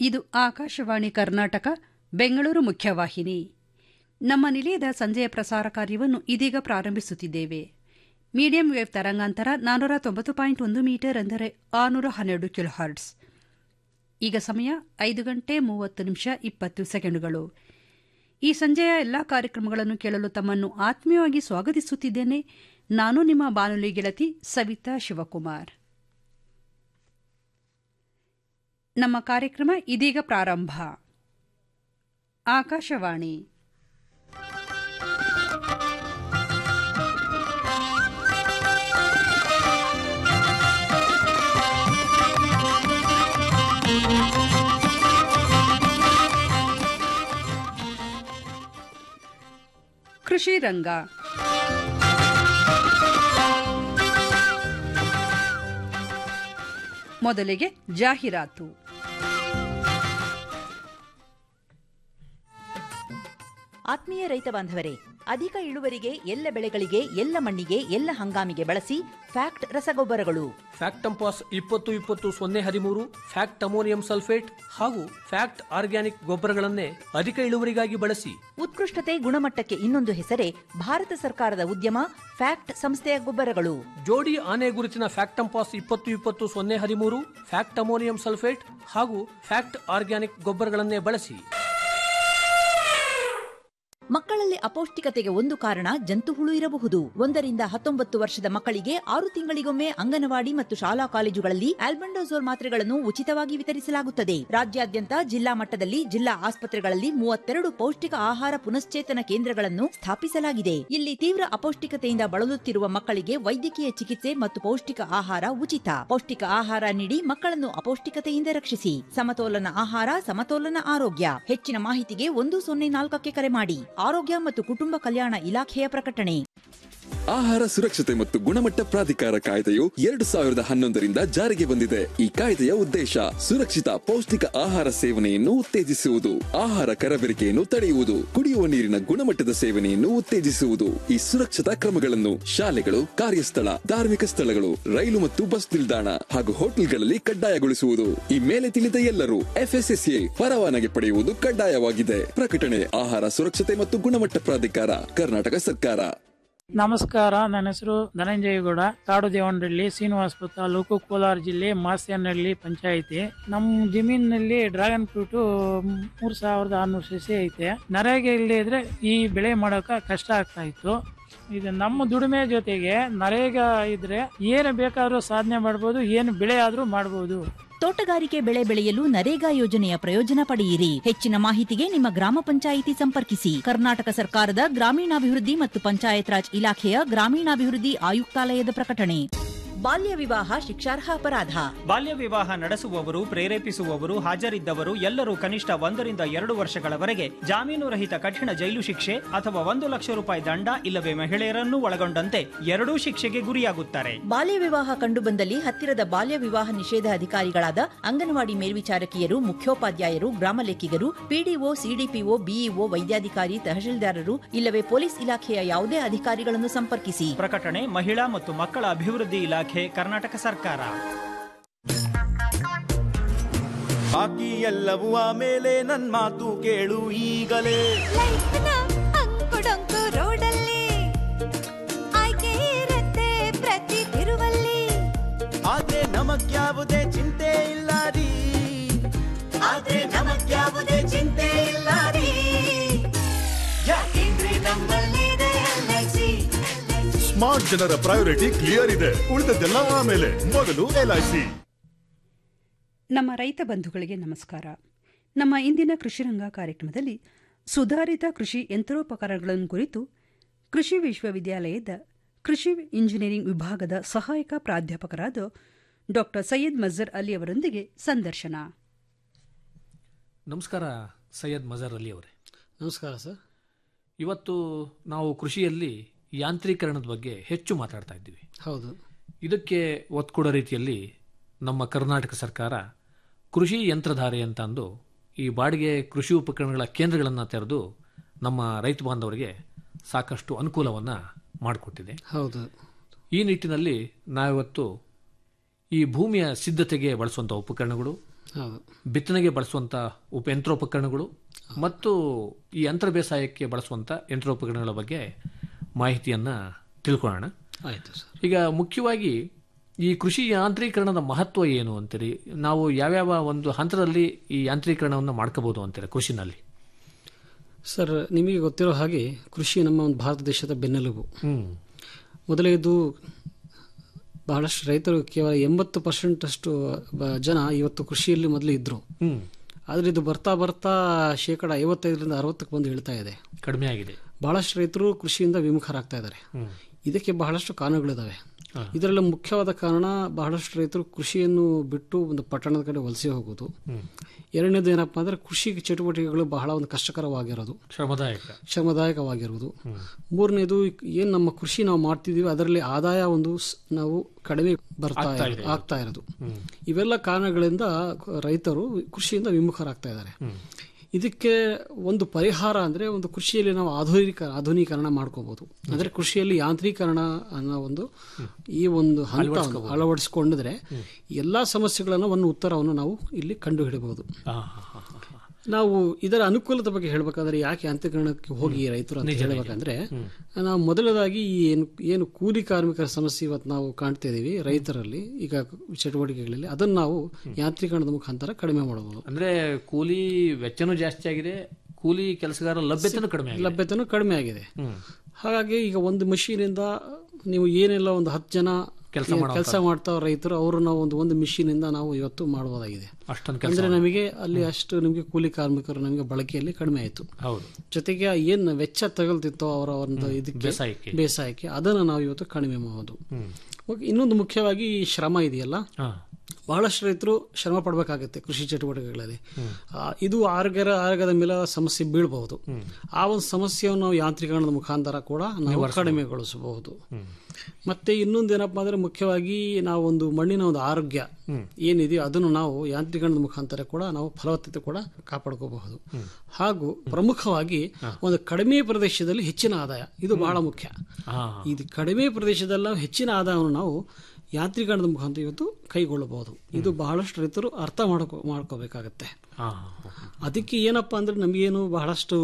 ಇದು ಆಕಾಶವಾಣಿ ಕರ್ನಾಟಕ ಬೆಂಗಳೂರು ಮುಖ್ಯವಾಹಿನಿ ನಮ್ಮ ನಿಲಯದ ಸಂಜೆಯ ಪ್ರಸಾರ ಕಾರ್ಯವನ್ನು ಇದೀಗ ಪ್ರಾರಂಭಿಸುತ್ತಿದ್ದೇವೆ ಮೀಡಿಯಂ ವೇವ್ ತರಂಗಾಂತರ ನಾನ್ನೂರ ತೊಂಬತ್ತು ಪಾಯಿಂಟ್ ಒಂದು ಮೀಟರ್ ಅಂದರೆ ಆರುನೂರ ಹನ್ನೆರಡು ಕಿಲೋಹರ್ಟ್ಸ್ ಈಗ ಸಮಯ ಐದು ಗಂಟೆ ಮೂವತ್ತು ನಿಮಿಷ ಇಪ್ಪತ್ತು ಸೆಕೆಂಡುಗಳು ಈ ಸಂಜೆಯ ಎಲ್ಲಾ ಕಾರ್ಯಕ್ರಮಗಳನ್ನು ಕೇಳಲು ತಮ್ಮನ್ನು ಆತ್ಮೀಯವಾಗಿ ಸ್ವಾಗತಿಸುತ್ತಿದ್ದೇನೆ ನಾನು ನಿಮ್ಮ ಬಾನುಲಿ ಗೆಳತಿ ಸವಿತಾ ಶಿವಕುಮಾರ್ ನಮ್ಮ ಕಾರ್ಯಕ್ರಮ ಇದೀಗ ಪ್ರಾರಂಭ ಆಕಾಶವಾಣಿ ಕೃಷಿ ರಂಗ ಮೊದಲಿಗೆ ಜಾಹೀರಾತು ಆತ್ಮೀಯ ರೈತ ಬಾಂಧವರೇ ಅಧಿಕ ಇಳುವರಿಗೆ ಎಲ್ಲ ಬೆಳೆಗಳಿಗೆ ಎಲ್ಲ ಮಣ್ಣಿಗೆ ಎಲ್ಲ ಹಂಗಾಮಿಗೆ ಬಳಸಿ ಫ್ಯಾಕ್ಟ್ ರಸಗೊಬ್ಬರಗಳು ಫ್ಯಾಕ್ಟಂಪಾಸ್ ಇಪ್ಪತ್ತು ಇಪ್ಪತ್ತು ಸೊನ್ನೆ ಹದಿಮೂರು ಫ್ಯಾಕ್ಟ್ ಅಮೋನಿಯಂ ಸಲ್ಫೇಟ್ ಹಾಗೂ ಫ್ಯಾಕ್ಟ್ ಆರ್ಗ್ಯಾನಿಕ್ ಗೊಬ್ಬರಗಳನ್ನೇ ಅಧಿಕ ಇಳುವರಿಗಾಗಿ ಬಳಸಿ ಉತ್ಕೃಷ್ಟತೆ ಗುಣಮಟ್ಟಕ್ಕೆ ಇನ್ನೊಂದು ಹೆಸರೇ ಭಾರತ ಸರ್ಕಾರದ ಉದ್ಯಮ ಫ್ಯಾಕ್ಟ್ ಸಂಸ್ಥೆಯ ಗೊಬ್ಬರಗಳು ಜೋಡಿ ಆನೆ ಗುರುತಿನ ಫ್ಯಾಕ್ಟಂಪಾಸ್ ಇಪ್ಪತ್ತು ಇಪ್ಪತ್ತು ಸೊನ್ನೆ ಹದಿಮೂರು ಫ್ಯಾಕ್ಟ್ ಅಮೋನಿಯಂ ಸಲ್ಫೇಟ್ ಹಾಗೂ ಫ್ಯಾಕ್ಟ್ ಆರ್ಗ್ಯಾನಿಕ್ ಗೊಬ್ಬರಗಳನ್ನೇ ಬಳಸಿ ಮಕ್ಕಳಲ್ಲಿ ಅಪೌಷ್ಟಿಕತೆಗೆ ಒಂದು ಕಾರಣ ಜಂತು ಹುಳು ಇರಬಹುದು ಒಂದರಿಂದ ಹತ್ತೊಂಬತ್ತು ವರ್ಷದ ಮಕ್ಕಳಿಗೆ ಆರು ತಿಂಗಳಿಗೊಮ್ಮೆ ಅಂಗನವಾಡಿ ಮತ್ತು ಶಾಲಾ ಕಾಲೇಜುಗಳಲ್ಲಿ ಆಲ್ಬೆಂಡೋಸೋಲ್ ಮಾತ್ರೆಗಳನ್ನು ಉಚಿತವಾಗಿ ವಿತರಿಸಲಾಗುತ್ತದೆ ರಾಜ್ಯಾದ್ಯಂತ ಜಿಲ್ಲಾ ಮಟ್ಟದಲ್ಲಿ ಜಿಲ್ಲಾ ಆಸ್ಪತ್ರೆಗಳಲ್ಲಿ ಮೂವತ್ತೆರಡು ಪೌಷ್ಟಿಕ ಆಹಾರ ಪುನಶ್ಚೇತನ ಕೇಂದ್ರಗಳನ್ನು ಸ್ಥಾಪಿಸಲಾಗಿದೆ ಇಲ್ಲಿ ತೀವ್ರ ಅಪೌಷ್ಟಿಕತೆಯಿಂದ ಬಳಲುತ್ತಿರುವ ಮಕ್ಕಳಿಗೆ ವೈದ್ಯಕೀಯ ಚಿಕಿತ್ಸೆ ಮತ್ತು ಪೌಷ್ಟಿಕ ಆಹಾರ ಉಚಿತ ಪೌಷ್ಟಿಕ ಆಹಾರ ನೀಡಿ ಮಕ್ಕಳನ್ನು ಅಪೌಷ್ಟಿಕತೆಯಿಂದ ರಕ್ಷಿಸಿ ಸಮತೋಲನ ಆಹಾರ ಸಮತೋಲನ ಆರೋಗ್ಯ ಹೆಚ್ಚಿನ ಮಾಹಿತಿಗೆ ಒಂದು ಸೊನ್ನೆ ನಾಲ್ಕಕ್ಕೆ ಕರೆ ಮಾಡಿ ಆರೋಗ್ಯ ಮತ್ತು ಕುಟುಂಬ ಕಲ್ಯಾಣ ಇಲಾಖೆಯ ಪ್ರಕಟಣೆ ಆಹಾರ ಸುರಕ್ಷತೆ ಮತ್ತು ಗುಣಮಟ್ಟ ಪ್ರಾಧಿಕಾರ ಕಾಯ್ದೆಯು ಎರಡು ಸಾವಿರದ ಹನ್ನೊಂದರಿಂದ ಜಾರಿಗೆ ಬಂದಿದೆ ಈ ಕಾಯ್ದೆಯ ಉದ್ದೇಶ ಸುರಕ್ಷಿತ ಪೌಷ್ಟಿಕ ಆಹಾರ ಸೇವನೆಯನ್ನು ಉತ್ತೇಜಿಸುವುದು ಆಹಾರ ಕರಬೇರಿಕೆಯನ್ನು ತಡೆಯುವುದು ಕುಡಿಯುವ ನೀರಿನ ಗುಣಮಟ್ಟದ ಸೇವನೆಯನ್ನು ಉತ್ತೇಜಿಸುವುದು ಈ ಸುರಕ್ಷತಾ ಕ್ರಮಗಳನ್ನು ಶಾಲೆಗಳು ಕಾರ್ಯಸ್ಥಳ ಧಾರ್ಮಿಕ ಸ್ಥಳಗಳು ರೈಲು ಮತ್ತು ಬಸ್ ನಿಲ್ದಾಣ ಹಾಗೂ ಹೋಟೆಲ್ಗಳಲ್ಲಿ ಕಡ್ಡಾಯಗೊಳಿಸುವುದು ಈ ಮೇಲೆ ತಿಳಿದ ಎಲ್ಲರೂ ಎಫ್ಎಸ್ಎಸ್ಎ ಪರವಾನಗಿ ಪಡೆಯುವುದು ಕಡ್ಡಾಯವಾಗಿದೆ ಪ್ರಕಟಣೆ ಆಹಾರ ಸುರಕ್ಷತೆ ಮತ್ತು ಗುಣಮಟ್ಟ ಪ್ರಾಧಿಕಾರ ಕರ್ನಾಟಕ ಸರ್ಕಾರ ನಮಸ್ಕಾರ ನನ್ನ ಹೆಸರು ಧನಂಜಯಗೌಡ ಕಾಡು ದೇವನಹಳ್ಳಿ ಶ್ರೀನಿವಾಸಪುರ ತಾಲೂಕು ಕೋಲಾರ ಜಿಲ್ಲೆ ಮಾಸ್ಯನಹಳ್ಳಿ ಪಂಚಾಯಿತಿ ನಮ್ಮ ಜಮೀನಿನಲ್ಲಿ ಡ್ರ್ಯಾಗನ್ ಫ್ರೂಟ್ ಮೂರ್ ಸಾವಿರದ ಆರ್ನೂರು ಸಸಿ ಐತೆ ನರೇಗೆ ಇಲ್ಲದೆ ಇದ್ರೆ ಈ ಬೆಳೆ ಮಾಡೋಕ ಕಷ್ಟ ಆಗ್ತಾ ಇತ್ತು ಇದು ನಮ್ಮ ದುಡಿಮೆ ಜೊತೆಗೆ ನರೇಗಾ ಇದ್ರೆ ಏನು ಬೇಕಾದ್ರೂ ಸಾಧನೆ ಮಾಡ್ಬೋದು ಏನು ಬೆಳೆ ಆದ್ರೂ ಮಾಡ್ಬೋದು ತೋಟಗಾರಿಕೆ ಬೆಳೆ ಬೆಳೆಯಲು ನರೇಗಾ ಯೋಜನೆಯ ಪ್ರಯೋಜನ ಪಡೆಯಿರಿ ಹೆಚ್ಚಿನ ಮಾಹಿತಿಗೆ ನಿಮ್ಮ ಗ್ರಾಮ ಪಂಚಾಯಿತಿ ಸಂಪರ್ಕಿಸಿ ಕರ್ನಾಟಕ ಸರ್ಕಾರದ ಗ್ರಾಮೀಣಾಭಿವೃದ್ಧಿ ಮತ್ತು ಪಂಚಾಯತ್ ರಾಜ್ ಇಲಾಖೆಯ ಗ್ರಾಮೀಣಾಭಿವೃದ್ಧಿ ಆಯುಕ್ತಾಲಯದ ಪ್ರಕಟಣೆ ಬಾಲ್ಯ ವಿವಾಹ ಶಿಕ್ಷಾರ್ಹ ಅಪರಾಧ ಬಾಲ್ಯ ವಿವಾಹ ನಡೆಸುವವರು ಪ್ರೇರೇಪಿಸುವವರು ಹಾಜರಿದ್ದವರು ಎಲ್ಲರೂ ಕನಿಷ್ಠ ಒಂದರಿಂದ ಎರಡು ವರ್ಷಗಳವರೆಗೆ ಜಾಮೀನು ರಹಿತ ಕಠಿಣ ಜೈಲು ಶಿಕ್ಷೆ ಅಥವಾ ಒಂದು ಲಕ್ಷ ರೂಪಾಯಿ ದಂಡ ಇಲ್ಲವೇ ಮಹಿಳೆಯರನ್ನೂ ಒಳಗೊಂಡಂತೆ ಎರಡೂ ಶಿಕ್ಷೆಗೆ ಗುರಿಯಾಗುತ್ತಾರೆ ಬಾಲ್ಯ ವಿವಾಹ ಕಂಡುಬಂದಲ್ಲಿ ಹತ್ತಿರದ ಬಾಲ್ಯ ವಿವಾಹ ನಿಷೇಧ ಅಧಿಕಾರಿಗಳಾದ ಅಂಗನವಾಡಿ ಮೇಲ್ವಿಚಾರಕಿಯರು ಮುಖ್ಯೋಪಾಧ್ಯಾಯರು ಗ್ರಾಮ ಲೆಕ್ಕಿಗರು ಪಿಡಿಒ ಸಿಡಿಪಿಒ ಬಿಇಒ ವೈದ್ಯಾಧಿಕಾರಿ ತಹಶೀಲ್ದಾರರು ಇಲ್ಲವೇ ಪೊಲೀಸ್ ಇಲಾಖೆಯ ಯಾವುದೇ ಅಧಿಕಾರಿಗಳನ್ನು ಸಂಪರ್ಕಿಸಿ ಪ್ರಕಟಣೆ ಮಹಿಳಾ ಮತ್ತು ಮಕ್ಕಳ ಅಭಿವೃದ್ಧಿ ಇಲಾಖೆ ಕರ್ನಾಟಕ ಸರ್ಕಾರ ಬಾಕಿ ಎಲ್ಲವೂ ಆಮೇಲೆ ನನ್ ಮಾತು ಕೇಳು ಈಗಲೇ ಲೈಫ್ನ ಅಂಕುಡೊಂಕು ರೋಡಲ್ಲಿ ಆಯ್ಕೆ ಇರುತ್ತೆ ಪ್ರತಿ ತಿರುವಲ್ಲಿ ಆದ್ರೆ ನಮಗ್ಯಾವುದೇ ಚಿಂತೆ ಇಲ್ಲ ರೀ ಆದ್ರೆ ನಮಗ್ಯಾವುದೇ ಚಿಂತೆ ಇಲ್ಲ ರೀ ಯಾಕೆಂದ್ರೆ ನಮ್ಮಲ್ಲಿದೆ LIC. ಸ್ಮಾರ್ಟ್ ಜನರ ಪ್ರಯಾರಿಟಿ ಕ್ಲಿಯರ್ ಇದೆ ಉಳಿದದ್ದೆಲ್ಲ ಆಮೇಲೆ ಮೊದಲು ಎಲ್ಐಸಿ ನಮ್ಮ ರೈತ ಬಂಧುಗಳಿಗೆ ನಮಸ್ಕಾರ ನಮ್ಮ ಇಂದಿನ ಕೃಷಿರಂಗ ಕಾರ್ಯಕ್ರಮದಲ್ಲಿ ಸುಧಾರಿತ ಕೃಷಿ ಯಂತ್ರೋಪಕರಣಗಳನ್ನು ಕುರಿತು ಕೃಷಿ ವಿಶ್ವವಿದ್ಯಾಲಯದ ಕೃಷಿ ಇಂಜಿನಿಯರಿಂಗ್ ವಿಭಾಗದ ಸಹಾಯಕ ಪ್ರಾಧ್ಯಾಪಕರಾದ ಡಾ ಸೈಯದ್ ಮಜರ್ ಅಲಿ ಅವರೊಂದಿಗೆ ಸಂದರ್ಶನ ನಮಸ್ಕಾರ ಸೈಯದ್ ಮಜರ್ ಅಲಿ ಅವರೇ ನಮಸ್ಕಾರ ಸರ್ ಇವತ್ತು ನಾವು ಕೃಷಿಯಲ್ಲಿ ಯಾಂತ್ರೀಕರಣದ ಬಗ್ಗೆ ಹೆಚ್ಚು ಮಾತಾಡ್ತಾ ಇದ್ದೀವಿ ಹೌದು ಇದಕ್ಕೆ ಒತ್ತು ಕೊಡೋ ರೀತಿಯಲ್ಲಿ ನಮ್ಮ ಕರ್ನಾಟಕ ಸರ್ಕಾರ ಕೃಷಿ ಯಂತ್ರಧಾರೆ ಅಂತ ಅಂದು ಈ ಬಾಡಿಗೆ ಕೃಷಿ ಉಪಕರಣಗಳ ಕೇಂದ್ರಗಳನ್ನು ತೆರೆದು ನಮ್ಮ ರೈತ ಬಾಂಧವರಿಗೆ ಸಾಕಷ್ಟು ಅನುಕೂಲವನ್ನು ಮಾಡಿಕೊಟ್ಟಿದೆ ಹೌದು ಈ ನಿಟ್ಟಿನಲ್ಲಿ ನಾವಿವತ್ತು ಈ ಭೂಮಿಯ ಸಿದ್ಧತೆಗೆ ಬಳಸುವಂಥ ಉಪಕರಣಗಳು ಹೌದು ಬಿತ್ತನೆಗೆ ಬಳಸುವಂಥ ಉಪ ಯಂತ್ರೋಪಕರಣಗಳು ಮತ್ತು ಈ ಯಂತ್ರ ಬೇಸಾಯಕ್ಕೆ ಬಳಸುವಂಥ ಯಂತ್ರೋಪಕರಣಗಳ ಬಗ್ಗೆ ಮಾಹಿತಿಯನ್ನು ತಿಳ್ಕೊಳ್ಳೋಣ ಆಯಿತು ಸರ್ ಈಗ ಮುಖ್ಯವಾಗಿ ಈ ಕೃಷಿ ಯಾಂತ್ರೀಕರಣದ ಮಹತ್ವ ಏನು ಅಂತೀರಿ ನಾವು ಯಾವ್ಯಾವ ಒಂದು ಹಂತದಲ್ಲಿ ಈ ಯಾಂತ್ರೀಕರಣವನ್ನು ಮಾಡ್ಕೋಬಹುದು ಅಂತೀರಾ ಕೃಷಿನಲ್ಲಿ ಸರ್ ನಿಮಗೆ ಗೊತ್ತಿರೋ ಹಾಗೆ ಕೃಷಿ ನಮ್ಮ ಒಂದು ಭಾರತ ದೇಶದ ಬೆನ್ನೆಲುಬು ಹ್ಮ್ ಮೊದಲೇದು ಬಹಳಷ್ಟು ರೈತರು ಕೇವಲ ಎಂಬತ್ತು ಪರ್ಸೆಂಟ್ ಅಷ್ಟು ಬ- ಜನ ಇವತ್ತು ಕೃಷಿಯಲ್ಲಿ ಮೊದಲು ಇದ್ರು ಹ್ಮ್ ಆದರೆ ಇದು ಬರ್ತಾ ಬರ್ತಾ ಶೇಕಡ ಐವತ್ತೈದರಿಂದ ಅರವತ್ತಕ್ಕೆ ಬಂದು ಇಳ್ತಾ ಇದೆ ಕಡಿಮೆ ಆಗಿದೆ ಬಹಳಷ್ಟು ರೈತರು ಕೃಷಿಯಿಂದ ವಿಮುಖರಾಗ್ತಾ ಇದ್ದಾರೆ ಹ್ಮ್ ಇದಕ್ಕೆ ಬಹಳಷ್ಟು ಕಾರಣಗಳಿದಾವೆ ಇದರಲ್ಲಿ ಮುಖ್ಯವಾದ ಕಾರಣ ಬಹಳಷ್ಟು ರೈತರು ಕೃಷಿಯನ್ನು ಬಿಟ್ಟು ಒಂದು ಪಟ್ಟಣದ ಕಡೆ ವಲಸೆ ಹೋಗೋದು ಎರಡನೇದು ಏನಪ್ಪಾ ಅಂದ್ರೆ ಕೃಷಿ ಚಟುವಟಿಕೆಗಳು ಬಹಳ ಒಂದು ಕಷ್ಟಕರವಾಗಿರೋದು ಶ್ರಮದಾಯಕ ಶ್ರಮದಾಯಕವಾಗಿರುವುದು ಮೂರನೇದು ಏನು ನಮ್ಮ ಕೃಷಿ ನಾವು ಮಾಡ್ತಿದೀವಿ ಅದರಲ್ಲಿ ಆದಾಯ ಒಂದು ಸ್- ನಾವು ಕಡಿಮೆ ಬರ್ತಾ ಆಗ್ತಾ ಇರೋದು- ಇದೆ. ಆಗ್ತಾ ಇರೋದು ಇವೆಲ್ಲ ಕಾರಣಗಳಿಂದ ರೈತರು ಕೃಷಿಯಿಂದ ವಿಮುಖರಾಗ್ತಾ ಇದ್ದಾರೆ ಇದಕ್ಕೆ ಒಂದು ಪರಿಹಾರ ಅಂದ್ರೆ ಒಂದು ಕೃಷಿಯಲ್ಲಿ ನಾವು ಆಧುನಿಕ ಆಧುನೀಕರಣ ಮಾಡ್ಕೋಬಹುದು ಅಂದ್ರೆ ಕೃಷಿಯಲ್ಲಿ ಯಾಂತ್ರೀಕರಣ ಅನ್ನೋ ಒಂದು ಈ ಒಂದು ಹಂತ ಅಳವಡಿಸಿಕೊಂಡಿದ್ರೆ ಎಲ್ಲಾ ಸಮಸ್ಯೆಗಳನ್ನು ಒಂದು ಉತ್ತರವನ್ನು ನಾವು ಇಲ್ಲಿ ಕಂಡು ಹಿಡಬಹುದು ಆ, ಹಾ, ಹಾ, ಹಾ, ಹಾ. ನಾವು ಇದರ ಅನುಕೂಲತೆ ಬಗ್ಗೆ ಹೇಳ್ಬೇಕಾದ್ರೆ ಯಾಕೆ ಯಾಂತ್ರೀಕರಣಕ್ಕೆ ಹೋಗಿ ರೈತರು ಅಂತ ಹೇಳ್ಬೇಕಂದ್ರೆ ನಾವು ಮೊದಲದಾಗಿ ಈ ಏನು ಏನು ಕೂಲಿ ಕಾರ್ಮಿಕರ ಸಮಸ್ಯೆ ಇವತ್ತು ನಾವು ಕಾಣ್ತಾ ಇದೀವಿ ರೈತರಲ್ಲಿ ಈಗ ಚಟುವಟಿಕೆಗಳಲ್ಲಿ ಅದನ್ನು ನಾವು ಯಾಂತ್ರೀಕರಣದ ಮುಖಾಂತರ ಕಡಿಮೆ ಮಾಡಬಹುದು ಅಂದ್ರೆ ಕೂಲಿ ವೆಚ್ಚನೂ ಜಾಸ್ತಿ ಆಗಿದೆ ಕೂಲಿ ಕೆಲಸಗಾರ ಲಭ್ಯತೆನೂ ಕಡಿಮೆ ಆಗಿದೆ ಲಭ್ಯತೆನೂ ಕಡಿಮೆ ಆಗಿದೆ ಹ್ಮ್. ಹಾಗಾಗಿ ಈಗ ಒಂದು ಮಷೀನಿಂದ ನೀವು ಏನೆಲ್ಲ ಒಂದು ಹತ್ತು ಜನ ಕೆಲ್ಸ ಏನ್ ಮಾಡೋ ಕೆಲಸ ಮಾಡ್ತಾವ ರೈತರು ಅವರು ನಾವು ಒಂದು ಒಂದು ಮಿಷಿನ್ ಇಂದ ನಾವು ಇವತ್ತು ಮಾಡಬಹುದಾಗಿದೆ ಅಷ್ಟೊಂದು ಕೆಲಸ ಅಂದ್ರೆ ನಮಗೆ ಅಲ್ಲಿ ಅಷ್ಟು ನಿಮಗೆ ಕೂಲಿ ಕಾರ್ಮಿಕರು ನಮಗೆ ಬಳಕೆಯಲ್ಲಿ ಕಡಿಮೆ ಆಯಿತು ಹೌದು ಜೊತೆಗೆ ಏನ್ ವೆಚ್ಚ ತಗಲ್ತಿತ್ತೋ ಅವರ ಒಂದು ಇದಕ್ಕೆ ಬೇಸಾಯಕ್ಕೆ. ಬೇಸಾಯಕ್ಕೆ ಅದನ್ನು ನಾವು ಇವತ್ತು ಕಡಿಮೆ ಮಾಡಬಹುದು ಓಕೆ, ಇನ್ನೊಂದು ಮುಖ್ಯವಾಗಿ ಈ ಶ್ರಮ ಇದೆಯಲ್ಲ ಹಾ ಬಹಳಷ್ಟು ರೈತರು ಶ್ರಮ ಪಡಬೇಕಾಗುತ್ತೆ ಕೃಷಿ ಚಟುವಟಿಕೆಗಳಲ್ಲಿ ಆ, ಇದು ಆರೋಗ್ಯರ ಆರೋಗ್ಯದ ಮೇಲೆ ಸಮಸ್ಯೆ ಬೀಳಬಹುದು ಆ ಒಂದು ಸಮಸ್ಯೆಯನ್ನು ನಾವು ಯಾಂತ್ರೀಕರಣದ ಮುಖಾಂತರ ಕೂಡ ನಾವು ಕಡಿಮೆಗೊಳಿಸಬಹುದು ಮತ್ತೆ ಇನ್ನೊಂದು ಏನಪ್ಪಾ ಅಂದ್ರೆ ಮುಖ್ಯವಾಗಿ ನಾವು ಒಂದು ಮಣ್ಣಿನ ಒಂದು ಆರೋಗ್ಯ ಏನಿದೆಯೋ ಅದನ್ನು ನಾವು ಯಾಂತ್ರೀಕರಣದ ಮುಖಾಂತರ ಕೂಡ ನಾವು ಫಲವತ್ತತೆ ಕೂಡ ಕಾಪಾಡ್ಕೋಬಹುದು ಹಾಗೂ ಪ್ರಮುಖವಾಗಿ ಒಂದು ಕಡಿಮೆ ಪ್ರದೇಶದಲ್ಲಿ ಹೆಚ್ಚಿನ ಆದಾಯ ಇದು ಬಹಳ ಮುಖ್ಯ ಹಾ ಇದು ಕಡಿಮೆ ಪ್ರದೇಶದಲ್ಲಿ ನಾವು ಹೆಚ್ಚಿನ ಆದಾಯವನ್ನು ನಾವು ಯಾಂತ್ರೀಕರಣದ ಮುಖಾಂತರ ಇವತ್ತು ಕೈಗೊಳ್ಳಬಹುದು ಇದು ಬಹಳಷ್ಟು ರೈತರು ಅರ್ಥ ಮಾಡ್ಕೋ ಮಾಡ್ಕೋಬೇಕಾಗತ್ತೆ ಹಾ ಅದಕ್ಕೆ ಏನಪ್ಪಾ ಅಂದ್ರೆ ನಮಗೇನು ಬಹಳಷ್ಟು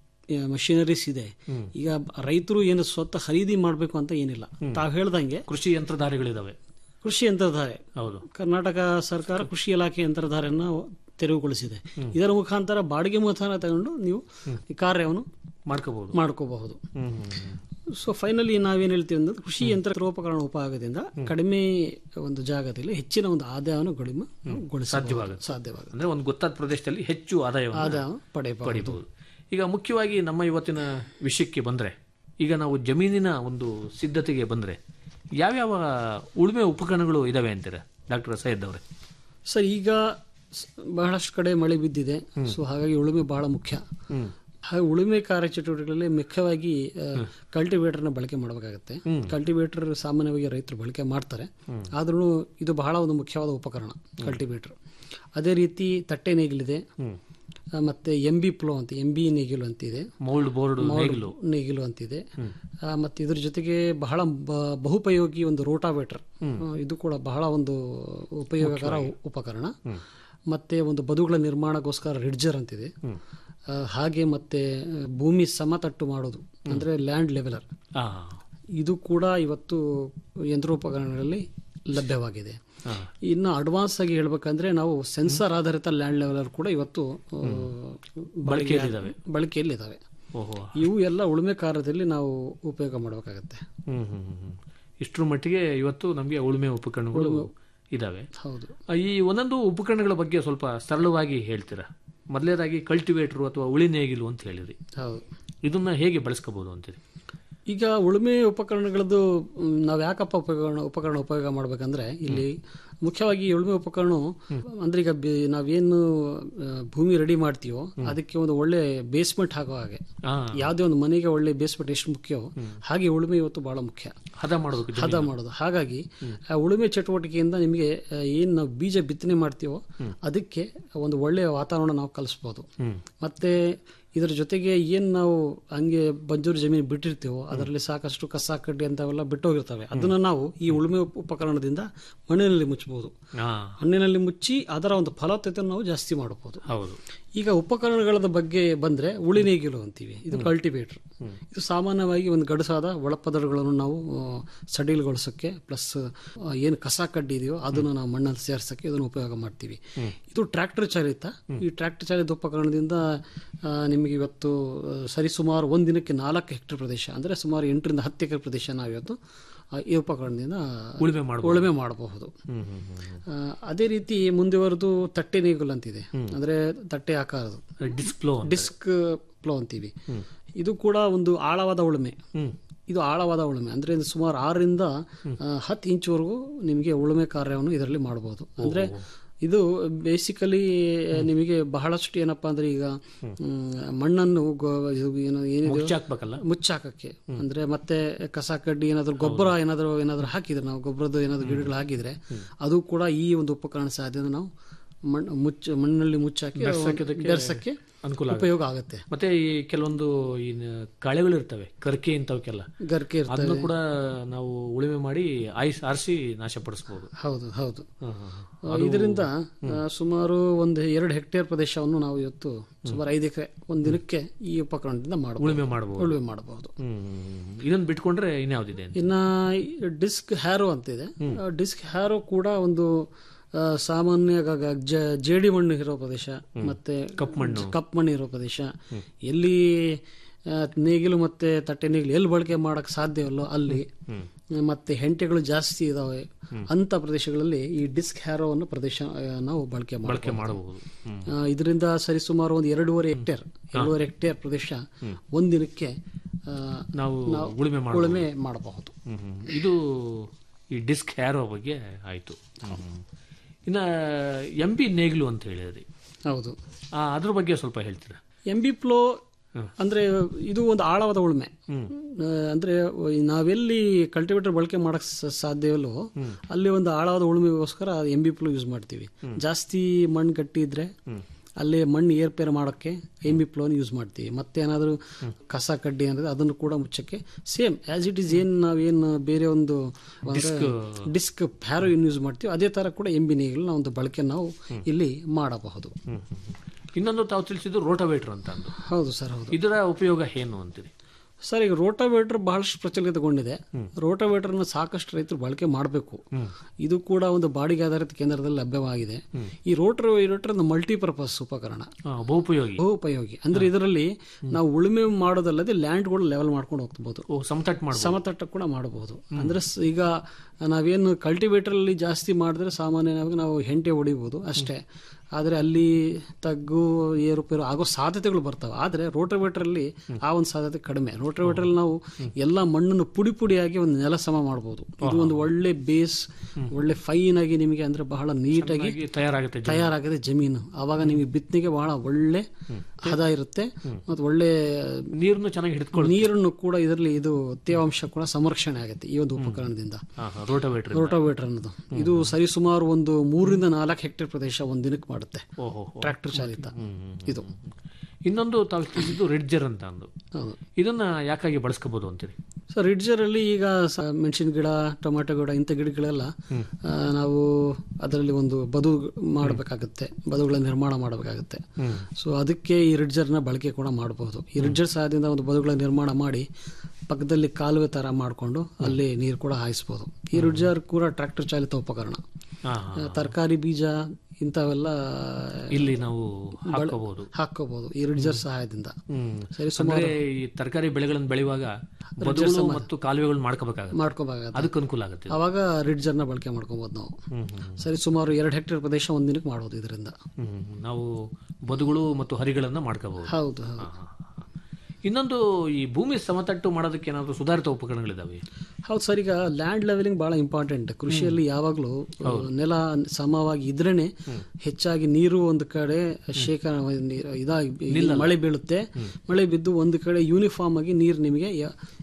ಮಷಿನರೀಸ್ ಇದೆ ಈಗ ರೈತರು ಏನು ಸ್ವತಃ ಖರೀದಿ ಮಾಡಬೇಕು ಅಂತ ಏನಿಲ್ಲ ತಾವು ಹೇಳ್ದಂಗೆ ಕೃಷಿ ಯಂತ್ರಧಾರಿಗಳಿದಾವೆ ಕೃಷಿ ಯಂತ್ರಧಾರೆ ಹೌದು ಕರ್ನಾಟಕ ಸರ್ಕಾರ ಕೃಷಿ ಇಲಾಖೆ ಯಂತ್ರಧಾರೆಯನ್ನ ತೆರವುಗೊಳಿಸಿದೆ ಇದರ ಮುಖಾಂತರ ಬಾಡಿಗೆ ಮುಖಾಂತರ ತಗೊಂಡು ನೀವು ಈ ಕಾರ್ಯವನ್ನು ಮಾಡ್ಕೋಬಹುದು ಮಾಡ್ಕೋಬಹುದು ಹ್ಮ್ ಹ್ಮ್, ಹ್ಮ್. ಸೊ ಫೈನಲಿ ನಾವೇನ್ ಹೇಳ್ತೀವಿ ಅಂದ್ರೆ ಕೃಷಿ ಯಂತ್ರೋಪಕರಣ ಉಪಯೋಗದಿಂದ ಕಡಿಮೆ ಒಂದು ಜಾಗದಲ್ಲಿ ಹೆಚ್ಚಿನ ಒಂದು ಆದಾಯವನ್ನು ಕಡಿಮೆ ಸಾಧ್ಯವಾಗುತ್ತೆ. ಸಾಧ್ಯವಾಗುತ್ತೆ ಅಂದ್ರೆ ಒಂದು ಗೊತ್ತಾದ ಪ್ರದೇಶದಲ್ಲಿ ಹೆಚ್ಚು ಆದಾಯವನ್ನು ಆದಾಯ ಪಡೆಯಬಹುದು ಪಡಿಬಹುದು ಈಗ ಮುಖ್ಯವಾಗಿ ನಮ್ಮ ಇವತ್ತಿನ ವಿಷಯಕ್ಕೆ ಬಂದ್ರೆ ಈಗ ನಾವು ಜಮೀನಿನ ಒಂದು ಸಿದ್ಧತೆಗೆ ಬಂದ್ರೆ ಯಾವ್ಯಾವ ಉಳುಮೆ ಉಪಕರಣಗಳು ಇದಾವೆ ಅಂತೀರಾ ಡಾಕ್ಟರ್ ಸೈಯದ್ ಅವರೇ ಸರ್ ಈಗ ಸ್- ಬಹಳಷ್ಟು ಕಡೆ ಮಳೆ ಬಿದ್ದಿದೆ ಸೊ ಹಾಗಾಗಿ ಉಳುಮೆ ಬಹಳ ಮುಖ್ಯ ಹಾಗೆ ಉಳುಮೆ ಕಾರ್ಯಚಟುವಟಿಕೆಗಳಲ್ಲಿ ಮುಖ್ಯವಾಗಿ ಕಲ್ಟಿವೇಟರ್ನ ಬಳಕೆ ಮಾಡಬೇಕಾಗತ್ತೆ ಕಲ್ಟಿವೇಟರ್ ಸಾಮಾನ್ಯವಾಗಿ ರೈತರು ಬಳಕೆ ಮಾಡ್ತಾರೆ ಆದ್ರೂ ಇದು ಬಹಳ ಒಂದು ಮುಖ್ಯವಾದ ಉಪಕರಣ ಕಲ್ಟಿವೇಟರ್ ಅದೇ ರೀತಿ ತಟ್ಟೆ ನೇಗಿಲಿದೆ ಆ, ಮತ್ತೆ ಎಂ ಬಿ ಪ್ಲೋ ಅಂತ ಎಂ ಬಿ ನೇಗಿಲು ಅಂತಿದೆ ಮೌಲ್ಡ್ ಬೋರ್ಡ್ ನೇಗಿಲು ನೇಗಿಲು ಅಂತಿದೆ ಆ, ಮತ್ತೆ ಇದ್ರ ಜೊತೆಗೆ ಬಹಳ ಬ- ಬಹುಪಯೋಗಿ ಒಂದು ರೋಟಾವೇಟರ್ ಇದು ಕೂಡ ಬಹಳ ಒಂದು ಉಪಯೋಗಕರ ಉ- ಉಪಕರಣ ಮತ್ತೆ ಒಂದು ಬದುಗಳ ನಿರ್ಮಾಣಕ್ಕೋಸ್ಕರ ರಿಡ್ಜರ್ ಅಂತಿದೆ ಆ, ಹಾಗೆ ಮತ್ತೆ ಆ, ಭೂಮಿ ಸಮತಟ್ಟು ಮಾಡೋದು ಅಂದ್ರೆ ಲ್ಯಾಂಡ್ ಲೆವೆಲರ್ ಆ, ಇದು ಕೂಡ ಇವತ್ತು ಯಂತ್ರೋಪಕರಣಗಳಲ್ಲಿ ಲಭ್ಯವಾಗಿದೆ ಇನ್ನು ಅಡ್ವಾನ್ಸ್ ಆಗಿ ಹೇಳ್ಬೇಕಂದ್ರೆ ನಾವು ಸೆನ್ಸರ್ ಆಧಾರಿತ ಲ್ಯಾಂಡ್ ಲೆವೆಲರ್ ಕೂಡ ಇವತ್ತು ಆ, ಬಳಕೆಯಲ್ಲಿದ್ದಾವೆ. ಬಳಕೆಯಲ್ಲಿದ್ದಾವೆ ಓಹೋ ಇವು ಎಲ್ಲ ಉಳುಮೆ ಕಾರ್ಯದಲ್ಲಿ ನಾವು ಉಪಯೋಗ ಮಾಡಬೇಕಾಗತ್ತೆ ಹ್ಮ್ ಹ್ಮ್ ಹ್ಮ್, ಹ್ಮ್. ಇಷ್ಟ್ರ ಮಟ್ಟಿಗೆ ಇವತ್ತು ನಮಗೆ ಉಳುಮೆ ಉಪಕರಣಗಳು ಇದಾವೆ ಹೌದು ಆ, ಈ ಒಂದೊಂದು ಉಪಕರಣಗಳ ಬಗ್ಗೆ ಸ್ವಲ್ಪ ಸರಳವಾಗಿ ಹೇಳ್ತೀರಾ ಮೊದಲೇದಾಗಿ ಕಲ್ಟಿವೇಟರ್ ಅಥವಾ ಉಳಿ ನೇಗಿಲು ಅಂತ ಹೇಳಿದ್ರಿ ಹೌದು ಇದನ್ನ ಹೇಗೆ ಬಳಸ್ಕೋಬಹುದು ಅಂತೀರಿ ಈಗ ಉಳುಮೆ ಉಪಕರಣಗಳದ್ದು ಮ್, ನಾವ್ ಯಾಕಪ್ಪ ಉಪಕರಣ ಉಪಕರಣ ಉಪಯೋಗ ಮಾಡ್ಬೇಕಂದ್ರೆ ಇಲ್ಲಿ ಮುಖ್ಯವಾಗಿ ಈ ಉಳುಮೆ ಉಪಕರಣ ಅಂದ್ರೆ ಈಗ ಬೆ- ನಾವೇನು ಆ, ಭೂಮಿ ರೆಡಿ ಮಾಡ್ತೀವೋ ಅದಕ್ಕೆ ಒಂದು ಒಳ್ಳೆ ಬೇಸ್ಮೆಂಟ್ ಹಾಕೋ ಹಾಗೆ ಆ, ಯಾವುದೇ ಒಂದು ಮನೆಗೆ ಒಳ್ಳೆ ಬೇಸ್ಮೆಂಟ್ ಎಷ್ಟು ಮುಖ್ಯವೋ ಹಾಗೆ ಉಳುಮೆ ಇವತ್ತು ಬಹಳ ಮುಖ್ಯ ಹದ ಮಾಡೋದಕ್ಕೆ ಜಮೀನು. ಹದ ಮಾಡೋದು ಹಾಗಾಗಿ ಆ ಉಳುಮೆ ಚಟುವಟಿಕೆಯಿಂದ ನಿಮಗೆ ಆ, ಏನ್ ನಾವು ಬೀಜ ಬಿತ್ತನೆ ಮಾಡ್ತೀವೋ ಅದಕ್ಕೆ ಒಂದು ಒಳ್ಳೆಯ ವಾತಾವರಣ ನಾವು ಕಲಿಸ್ಬೋದು ಮತ್ತೆ ಇದರ ಜೊತೆಗೆ ಏನ್ ನಾವು ಹಂಗೆ ಬಂಜೂರು ಜಮೀನು ಬಿಟ್ಟಿರ್ತೀವೋ ಅದರಲ್ಲಿ ಸಾಕಷ್ಟು ಕಸ ಕಡ್ಡಿ ಅಂತವೆಲ್ಲ ಬಿಟ್ಟೋಗಿರ್ತವೆ ಅದನ್ನ ನಾವು ಈ ಉಳುಮೆ ಉಪ- ಉಪಕರಣದಿಂದ ಮಣ್ಣಿನಲ್ಲಿ ಮುಚ್ಚಬಹುದು ಹಾ ಮಣ್ಣಿನಲ್ಲಿ ಮುಚ್ಚಿ ಅದರ ಒಂದು ಫಲವತ್ತತೆಯನ್ನು ನಾವು ಜಾಸ್ತಿ ಮಾಡಬಹುದು ಹೌದು ಈಗ ಉಪಕರಣಗಳ ಬಗ್ಗೆ ಬಂದ್ರೆ ಉಳಿನೇಗಿಲು ಅಂತೀವಿ ಇದು ಕಲ್ಟಿವೇಟರ್ ಇದು ಸಾಮಾನ್ಯವಾಗಿ ಒಂದು ಗಡಸಾದ ಒಳಪದರಗಳನ್ನು ನಾವು ಆ, ಸಡಿಲಗೊಳಿಸೋಕ್ಕೆ ಪ್ಲಸ್ ಏನು ಕಸ ಕಡ್ಡಿ ಇದೆಯೋ ಅದನ್ನು ನಾವು ಮಣ್ಣಲ್ಲಿ ಸೇರ್ಸಕ್ಕೆ ಇದನ್ನು ಉಪಯೋಗ ಮಾಡ್ತೀವಿ ಇದು ಟ್ರ್ಯಾಕ್ಟರ್ ಚಾಲಿತ ಈ ಟ್ರ್ಯಾಕ್ಟರ್ ಚಾಲಿತ ಉಪಕರಣದಿಂದ ಆ, ನಿಮಗೆ ಇವತ್ತು ಆ, ಸರಿಸುಮಾರು ಒಂದು ದಿನಕ್ಕೆ ನಾಲ್ಕು ಹೆಕ್ಟೇರ್ ಪ್ರದೇಶ ಅಂದ್ರೆ ಸುಮಾರು ಎಂಟರಿಂದ ಹತ್ತು ಎಕರೆ ಪ್ರದೇಶ ನಾವು ಇವತ್ತು ಆ, ಈ ಉಪಕರಣದಿಂದ ಉಳುಮೆ ಮಾಡ್ಬೋದು. ಉಳುಮೆ ಮಾಡಬಹುದು ಆ, ಅದೇ ರೀತಿ ಮುಂದುವರೆದು ತಟ್ಟೆ ನೇಗುಲು ಅಂತಿದೆ ಅಂದ್ರೆ ತಟ್ಟೆ ಆಕಾರದು ಡಿಸ್ಕ್ ಫ್ಲೋ ಡಿಸ್ಕ್ ಫ್ಲೋ ಅಂತೀವಿ ಇದು ಕೂಡ ಒಂದು ಆಳವಾದ ಉಳುಮೆ ಇದು ಆಳವಾದ ಉಳುಮೆ ಅಂದ್ರೆ ಇದು ಸುಮಾರು ಆರರಿಂದ ಆ, ಹತ್ತು ಇಂಚ್ವರೆಗೂ ನಿಮಗೆ ಉಳುಮೆ ಕಾರ್ಯವನ್ನು ಇದರಲ್ಲಿ ಮಾಡಬಹುದು ಅಂದ್ರೆ ಇದು ಬೇಸಿಕಲಿ ನಿಮಗೆ ಬಹಳಷ್ಟು ಏನಪ್ಪಾ ಅಂದ್ರೆ ಈಗ ಮ್, ಮಣ್ಣನ್ನು ಗೊ- ಇದು ಏನು ಏನಿದೆ ಮುಚ್ಚಾಕ್ಬೇಕಲ್ಲ ಮುಚ್ಚಾಕಕ್ಕೆ ಅಂದ್ರೆ ಮತ್ತೆ ಕಸ ಕಡ್ಡಿ ಏನಾದ್ರು ಗೊಬ್ಬರ ಏನಾದ್ರು ಏನಾದ್ರು ಹಾಕಿದ್ರೆ ನಾವು ಗೊಬ್ಬರದ ಏನಾದ್ರು ಗಿಡಗಳು ಹಾಕಿದ್ರೆ ಅದು ಕೂಡ ಈ ಒಂದು ಉಪಕರಣ ಸಾಧ್ಯತೆ ನಾವು ಮಣ್ಣು ಮುಚ್ಚ ಮಣ್ಣಲ್ಲಿ ಮುಚ್ಚಾಕಿ ಬೆರ್ಸಕ್ಕೆ ಬೆರ್ಸಕ್ಕೆ ಅನುಕೂಲ ಆಗುತ್ತೆ. ಉಪಯೋಗ ಆಗುತ್ತೆ ಮತ್ತೆ ಈ ಕೆಲವೊಂದು ಈ ಕಳೆಗಳು ಇರ್ತವೆ ಕರ್ಕೆ ಇಂಥವಕ್ಕೆಲ್ಲ ಗರ್ಕೆ ಇರ್ತವೆ ಅದನ್ನು ಕೂಡ ನಾವು ಉಳುಮೆ ಮಾಡಿ ಆಯ್ಸ್ ಆರಿಸಿ ನಾಶಪಡಿಸಬಹುದು ಹೌದು ಹೌದು ಹಾ, ಹಾ, ಹಾ. ಆ, ಇದರಿಂದ ಆ, ಸುಮಾರು ಒಂದು ಎರಡು ಹೆಕ್ಟೇರ್ ಪ್ರದೇಶವನ್ನು ನಾವು ಇವತ್ತು ಸುಮಾರು ಐದು ಎಕರೆ ಒಂದು ದಿನಕ್ಕೆ ಈ ಉಪಕರಣದಿಂದ ಮಾಡಬಹುದು ಉಳುಮೆ ಮಾಡಬಹುದು ಉಳುಮೆ ಮಾಡಬಹುದು ಇದನ್ನ ಬಿಟ್ಕೊಂಡ್ರೆ ಇನ್ಯಾವ್ದಿದೆ ಅಂತ? ಇನ್ನ ಡಿಸ್ಕ್ ಹ್ಯಾರೋ ಅಂತ ಇದೆ ಡಿಸ್ಕ್ ಹ್ಯಾರೋ ಕೂಡ ಒಂದು ಆ, ಸಾಮಾನ್ಯ ಗ- ಗ- ಜ- ಜೇಡಿ ಮಣ್ಣು ಇರೋ ಪ್ರದೇಶ ಮತ್ತೆ ಕಪ್ಪು ಮಣ್ಣು. ಕಪ್ಪು ಮಣ್ಣು ಇರೋ ಪ್ರದೇಶ ಎಲ್ಲಿ ಆ, ನೇಗಿಲು ಮತ್ತೆ ತಟ್ಟೆ ನೇಗಿಲು ಎಲ್ಲಿ ಬಳಕೆ ಮಾಡಕ್ ಸಾಧ್ಯವಲ್ಲೋ ಅಲ್ಲಿ ಮತ್ತೆ ಹೆಂಟೆಗಳು ಜಾಸ್ತಿ ಇದಾವೆ ಅಂತ ಪ್ರದೇಶಗಳಲ್ಲಿ ಈ ಡಿಸ್ಕ್ ಹ್ಯಾರೋವನ್ನು ಪ್ರದೇಶ ಆ, ನಾವು ಬಳಕೆ ಬಳಕೆ ಮಾಡಬಹುದು ಮಾಡಬಹುದು ಆ, ಇದರಿಂದ ಸರಿಸುಮಾರು ಒಂದು ಎರಡೂವರೆ ಹೆಕ್ಟೇರ್ ಎರಡೂವರೆ ಹೆಕ್ಟೇರ್ ಪ್ರದೇಶ ಒಂದಿನಕ್ಕೆ ಆ, ನಾವು ಉಳುಮೆ ಮಾಡಬಹುದು ಉಳುಮೆ ಮಾಡಬಹುದು ಹ್ಮ್, ಹ್ಮ್. ಇದು ಈ ಡಿಸ್ಕ್ ಹ್ಯಾರೋ ಬಗ್ಗೆ ಆಯ್ತು ಹ್ಮ್. ಇನ್ನ ಎಂ ಪಿ ನೇಗ್ಲು ಅಂತ ಹೇಳಿದ್ರಿ ಹೌದು ಆ, ಅದ್ರ ಬಗ್ಗೆ ಸ್ವಲ್ಪ ಹೇಳ್ತೀರಾ ಎಂ ಬಿ ಪ್ಲೋ ಅಂದ್ರೆ ಇದು ಒಂದು ಆಳವಾದ ಉಳುಮೆ ಆ, ಅಂದ್ರೆ ನಾವೆಲ್ಲಿ ಕಲ್ಟಿವೇಟರ್ ಬಳಕೆ ಮಾಡಕ್ ಸ- ಸಾಧ್ಯವಲ್ಲೋ ಅಲ್ಲಿ ಒಂದು ಆಳವಾದ ಉಳುಮೆಗೋಸ್ಕರ ಎಂ ಬಿ ಪ್ಲೋ ಯೂಸ್ ಮಾಡ್ತೀವಿ ಜಾಸ್ತಿ ಮಣ್ಣು ಗಟ್ಟಿ ಇದ್ರೆ ಅಲ್ಲಿ ಮಣ್ಣು ಏರ್ಪೇರ್ ಮಾಡೋಕ್ಕೆ ಎಂ ಬಿ ಪ್ಲೋನ್ ಯೂಸ್ ಮಾಡ್ತೀವಿ ಮತ್ತೆ ಏನಾದರೂ ಕಸ ಕಡ್ಡಿ ಅಂದ್ರೆ ಅದನ್ನು ಕೂಡ ಮುಚ್ಚಕ್ಕೆ ಸೇಮ್ ಆಸ್ ಇಟ್ ಈಸ್ ಏನ್ ನಾವೇನು ಬೇರೆ ಒಂದು ಡಿಸ್ಕ್ ಪ್ಯಾರೋ ಏನು ಯೂಸ್ ಮಾಡ್ತೀವಿ ಅದೇ ತರ ಕೂಡ ಎಂ ಬಿ ನೇಗಿಲು ಒಂದು ಬಳಕೆ ನಾವು ಇಲ್ಲಿ ಮಾಡಬಹುದು ಹ್ಮ್, ಹ್ಮ್, ಹ್ಮ್. ಇನ್ನೊಂದು ತಾವು ತಿಳಿಸಿದ್ದು ರೋಟೋವೇಟರ್ ಅಂತ ಅಂದು ಹೌದು ಸರ್ ಹೌದು ಇದರ ಉಪಯೋಗ ಏನು ಅಂತೀರಿ ಸರ್ ಈಗ ರೋಟಾವೇಟರ್ ಬಹಳಷ್ಟು ಪ್ರಚಲಿತಗೊಂಡಿದೆ ರೋಟಾವೇಟರ್ನ ಸಾಕಷ್ಟು ರೈತರು ಬಳಕೆ ಮಾಡಬೇಕು ಇದು ಕೂಡ ಒಂದು ಬಾಡಿಗೆ ಆಧಾರಿತ ಕೇಂದ್ರದಲ್ಲಿ ಲಭ್ಯವಾಗಿದೆ ಈ ರೋಟೋವೇಟರ್ ಮಲ್ಟಿಪರ್ಪಸ್ ಉಪಕರಣ ಆ, ಬಹುಪಯೋಗಿ ಬಹು ಉಪಯೋಗಿ ಅಂದ್ರೆ ಇದರಲ್ಲಿ ನಾವು ಉಳುಮೆ ಮಾಡೋದಲ್ಲದೆ ಲ್ಯಾಂಡ್ ಕೂಡ ಲೆವೆಲ್ ಮಾಡ್ಕೊಂಡು ಹೋಗ್ಬೋದು ಓ ಸಮತಟ್ ಮಾಡ್ಬೋದು ಸಮತಟ್ಟ ಕೂಡ ಮಾಡಬಹುದು ಅಂದ್ರೆ ಸ್- ಈಗ ನಾವೇನು ಕಲ್ಟಿವೇಟರ್ ಅಲ್ಲಿ ಜಾಸ್ತಿ ಮಾಡಿದ್ರೆ ಸಾಮಾನ್ಯವಾಗಿ ನಾವು ಹೆಂಟೆ ಹೊಡಿಬಹುದು ಅಷ್ಟೇ ಆದ್ರೆ ಅಲ್ಲಿ ತಗ್ಗು ಏರುಪೇರು ಆಗೋ ಸಾಧ್ಯತೆಗಳು ಬರ್ತವೆ ಆದ್ರೆ ರೋಟೋವೇಟರ್ ಅಲ್ಲಿ ಆ ಒಂದು ಸಾಧ್ಯತೆ ಕಡಿಮೆ ರೋಟೋವೇಟರ್ ಅಲ್ಲಿ ನಾವು ಎಲ್ಲ ಮಣ್ಣನ್ನು ಪುಡಿ ಪುಡಿಯಾಗಿ ಒಂದು ನೆಲ ಸಮ ಮಾಡಬಹುದು ಇದು ಒಂದು ಒಳ್ಳೆ ಬೇಸ್ ಒಳ್ಳೆ ಫೈನ್ ಆಗಿ ನಿಮಗೆ ಅಂದ್ರೆ ಬಹಳ ನೀಟಾಗಿ ಹಾಗೆ ತಯಾರಾಗುತ್ತೆ ಜಮೀನು. ತಯಾರಾಗಿದೆ ಜಮೀನು ಆವಾಗ ನಿಮಗೆ ಬಿತ್ತನೆಗೆ ಬಹಳ ಒಳ್ಳೆ ಹದ ಇರುತ್ತೆ ಮತ್ತು ಒಳ್ಳೆ ನೀರನ್ನು ಚೆನ್ನಾಗಿ ಹಿಡಿದುಕೊಳ್ಳಿ ನೀರನ್ನು ಕೂಡ ಇದರಲ್ಲಿ ಇದು ತೇವಾಂಶ ಕೂಡ ಸಂರಕ್ಷಣೆ ಆಗುತ್ತೆ ಈ ಒಂದು ಉಪಕರಣದಿಂದ ರೋಟೋವೇಟರ್ ರೋಟೋವೇಟರ್ ಅನ್ನೋದು ಇದು ಸರಿಸುಮಾರು ಒಂದು ಮೂರರಿಂದ ನಾಲ್ಕು ಹೆಕ್ಟೇರ್ ಪ್ರದೇಶ ಒಂದು ದಿನಕ್ಕೆ ಮಾಡುತ್ತೆ ಓಹೋ ಟ್ರ್ಯಾಕ್ಟರ್ ಚಾಲಿತ ಇದು ಇನ್ನೊಂದು ತಾವು ತಿಳಿಸಿದ್ದು ರಿಡ್ಜರ್ ಅಂತ ಅಂದು ಹೌದು ಇದನ್ನ ಯಾಕಾಗಿ ಬಳಸ್ಕೋಬಹುದು ಅಂತೀರಿ ಸೊ ರಿಡ್ಜರ್ ಅಲ್ಲಿ ಈಗ ಸ- ಮೆಣಸಿನ ಗಿಡ ಟೊಮ್ಯಾಟೊ ಗಿಡ ಇಂಥ ಗಿಡಗಳೆಲ್ಲ ಆ, ನಾವು ಅದರಲ್ಲಿ ಒಂದು ಬದು ಮಾಡಬೇಕಾಗುತ್ತೆ ಬದುಗಳ ನಿರ್ಮಾಣ ಮಾಡಬೇಕಾಗುತ್ತೆ ಸೊ ಅದಕ್ಕೆ ಈ ರಿಡ್ಜರ್ನ ಬಳಕೆ ಕೂಡ ಮಾಡಬಹುದು ಈ ರಿಡ್ಜರ್ ಸಹಾಯದಿಂದ ಒಂದು ಬದುಗಳ ನಿರ್ಮಾಣ ಮಾಡಿ ಪಕ್ಕದಲ್ಲಿ ಕಾಲುವೆ ತರ ಮಾಡಿಕೊಂಡು ಅಲ್ಲಿ ನೀರು ಕೂಡ ಹಾಯಿಸ್ಬೋದು ಈ ರಿಡ್ಜರ್ ಕೂಡ ಟ್ರ್ಯಾಕ್ಟರ್ ಚಾಲಿತ ಉಪಕರಣ ಹಾ, ಹಾ. ತರಕಾರಿ ಬೀಜ ಇಂಥವೆಲ್ಲ ಇಲ್ಲಿ ನಾವು ಹಾಕೋಬಹುದು ಹಾಕೋಬಹುದು ಈ ರಿಡ್ಜರ್ ಸಹಾಯದಿಂದ ಹ್ಮ್ ಸರಿ ಅಂದ್ರೆ ಈ ತರಕಾರಿ ಬೆಳೆಗಳನ್ನು ಬೆಳೆಯುವಾಗ ಬದುಗಳು ಮತ್ತು ಕಾಲುವೆಗಳು ಮಾಡ್ಕೋಬೇಕಾಗುತ್ತೆ ಮಾಡ್ಕೋಬೇಕಾಗತ್ತೆ ಅದಕ್ಕೆ ಅನುಕೂಲ ಆಗುತ್ತೆ ಇದು. ಅವಾಗ ರಿಡ್ಜರ್ನ ಬಳಕೆ ಮಾಡ್ಕೊಬೋದು ನಾವು ಸರಿ ಸುಮಾರು ಎರಡು ಹೆಕ್ಟೇರ್ ಪ್ರದೇಶ ಒಂದು ದಿನಕ್ಕೆ ಮಾಡ್ಬೋದು ಇದರಿಂದ ಹ್ಮ್, ಹ್ಮ್. ನಾವು ಬದುಗಳು ಮತ್ತು ಹರಿಗಳನ್ನ ಮಾಡ್ಕೋಬಹುದು ಹೌದು ಹೌದು ಇನ್ನೊಂದು ಈ ಭೂಮಿ ಸಮತಟ್ಟು ಮಾಡೋದಕ್ಕೆ ಏನಾದ್ರು ಸುಧಾರಿತ ಉಪಕರಣಗಳಿದಾವೆ ಹೌದು ಸರ್ ಈಗ ಲ್ಯಾಂಡ್ ಲೆವೆಲಿಂಗ್ ಬಹಳ ಇಂಪಾರ್ಟೆಂಟ್ ಕೃಷಿಯಲ್ಲಿ ಯಾವಾಗಲೂ ನೆಲ ಸಮವಾಗಿ ಇದ್ರೇನೆ ಹೆಚ್ಚಾಗಿ ನೀರು ಒಂದು ಕಡೆ ಶೇಖರ ನೀರು ಇದಾಗಿ ಮಳೆ ಬೀಳುತ್ತೆ ಮಳೆ ಬಿದ್ದು ಒಂದು ಕಡೆ ಯೂನಿಫಾರ್ಮ್ ಆಗಿ ನೀರು ನಿಮಗೆ ಯ-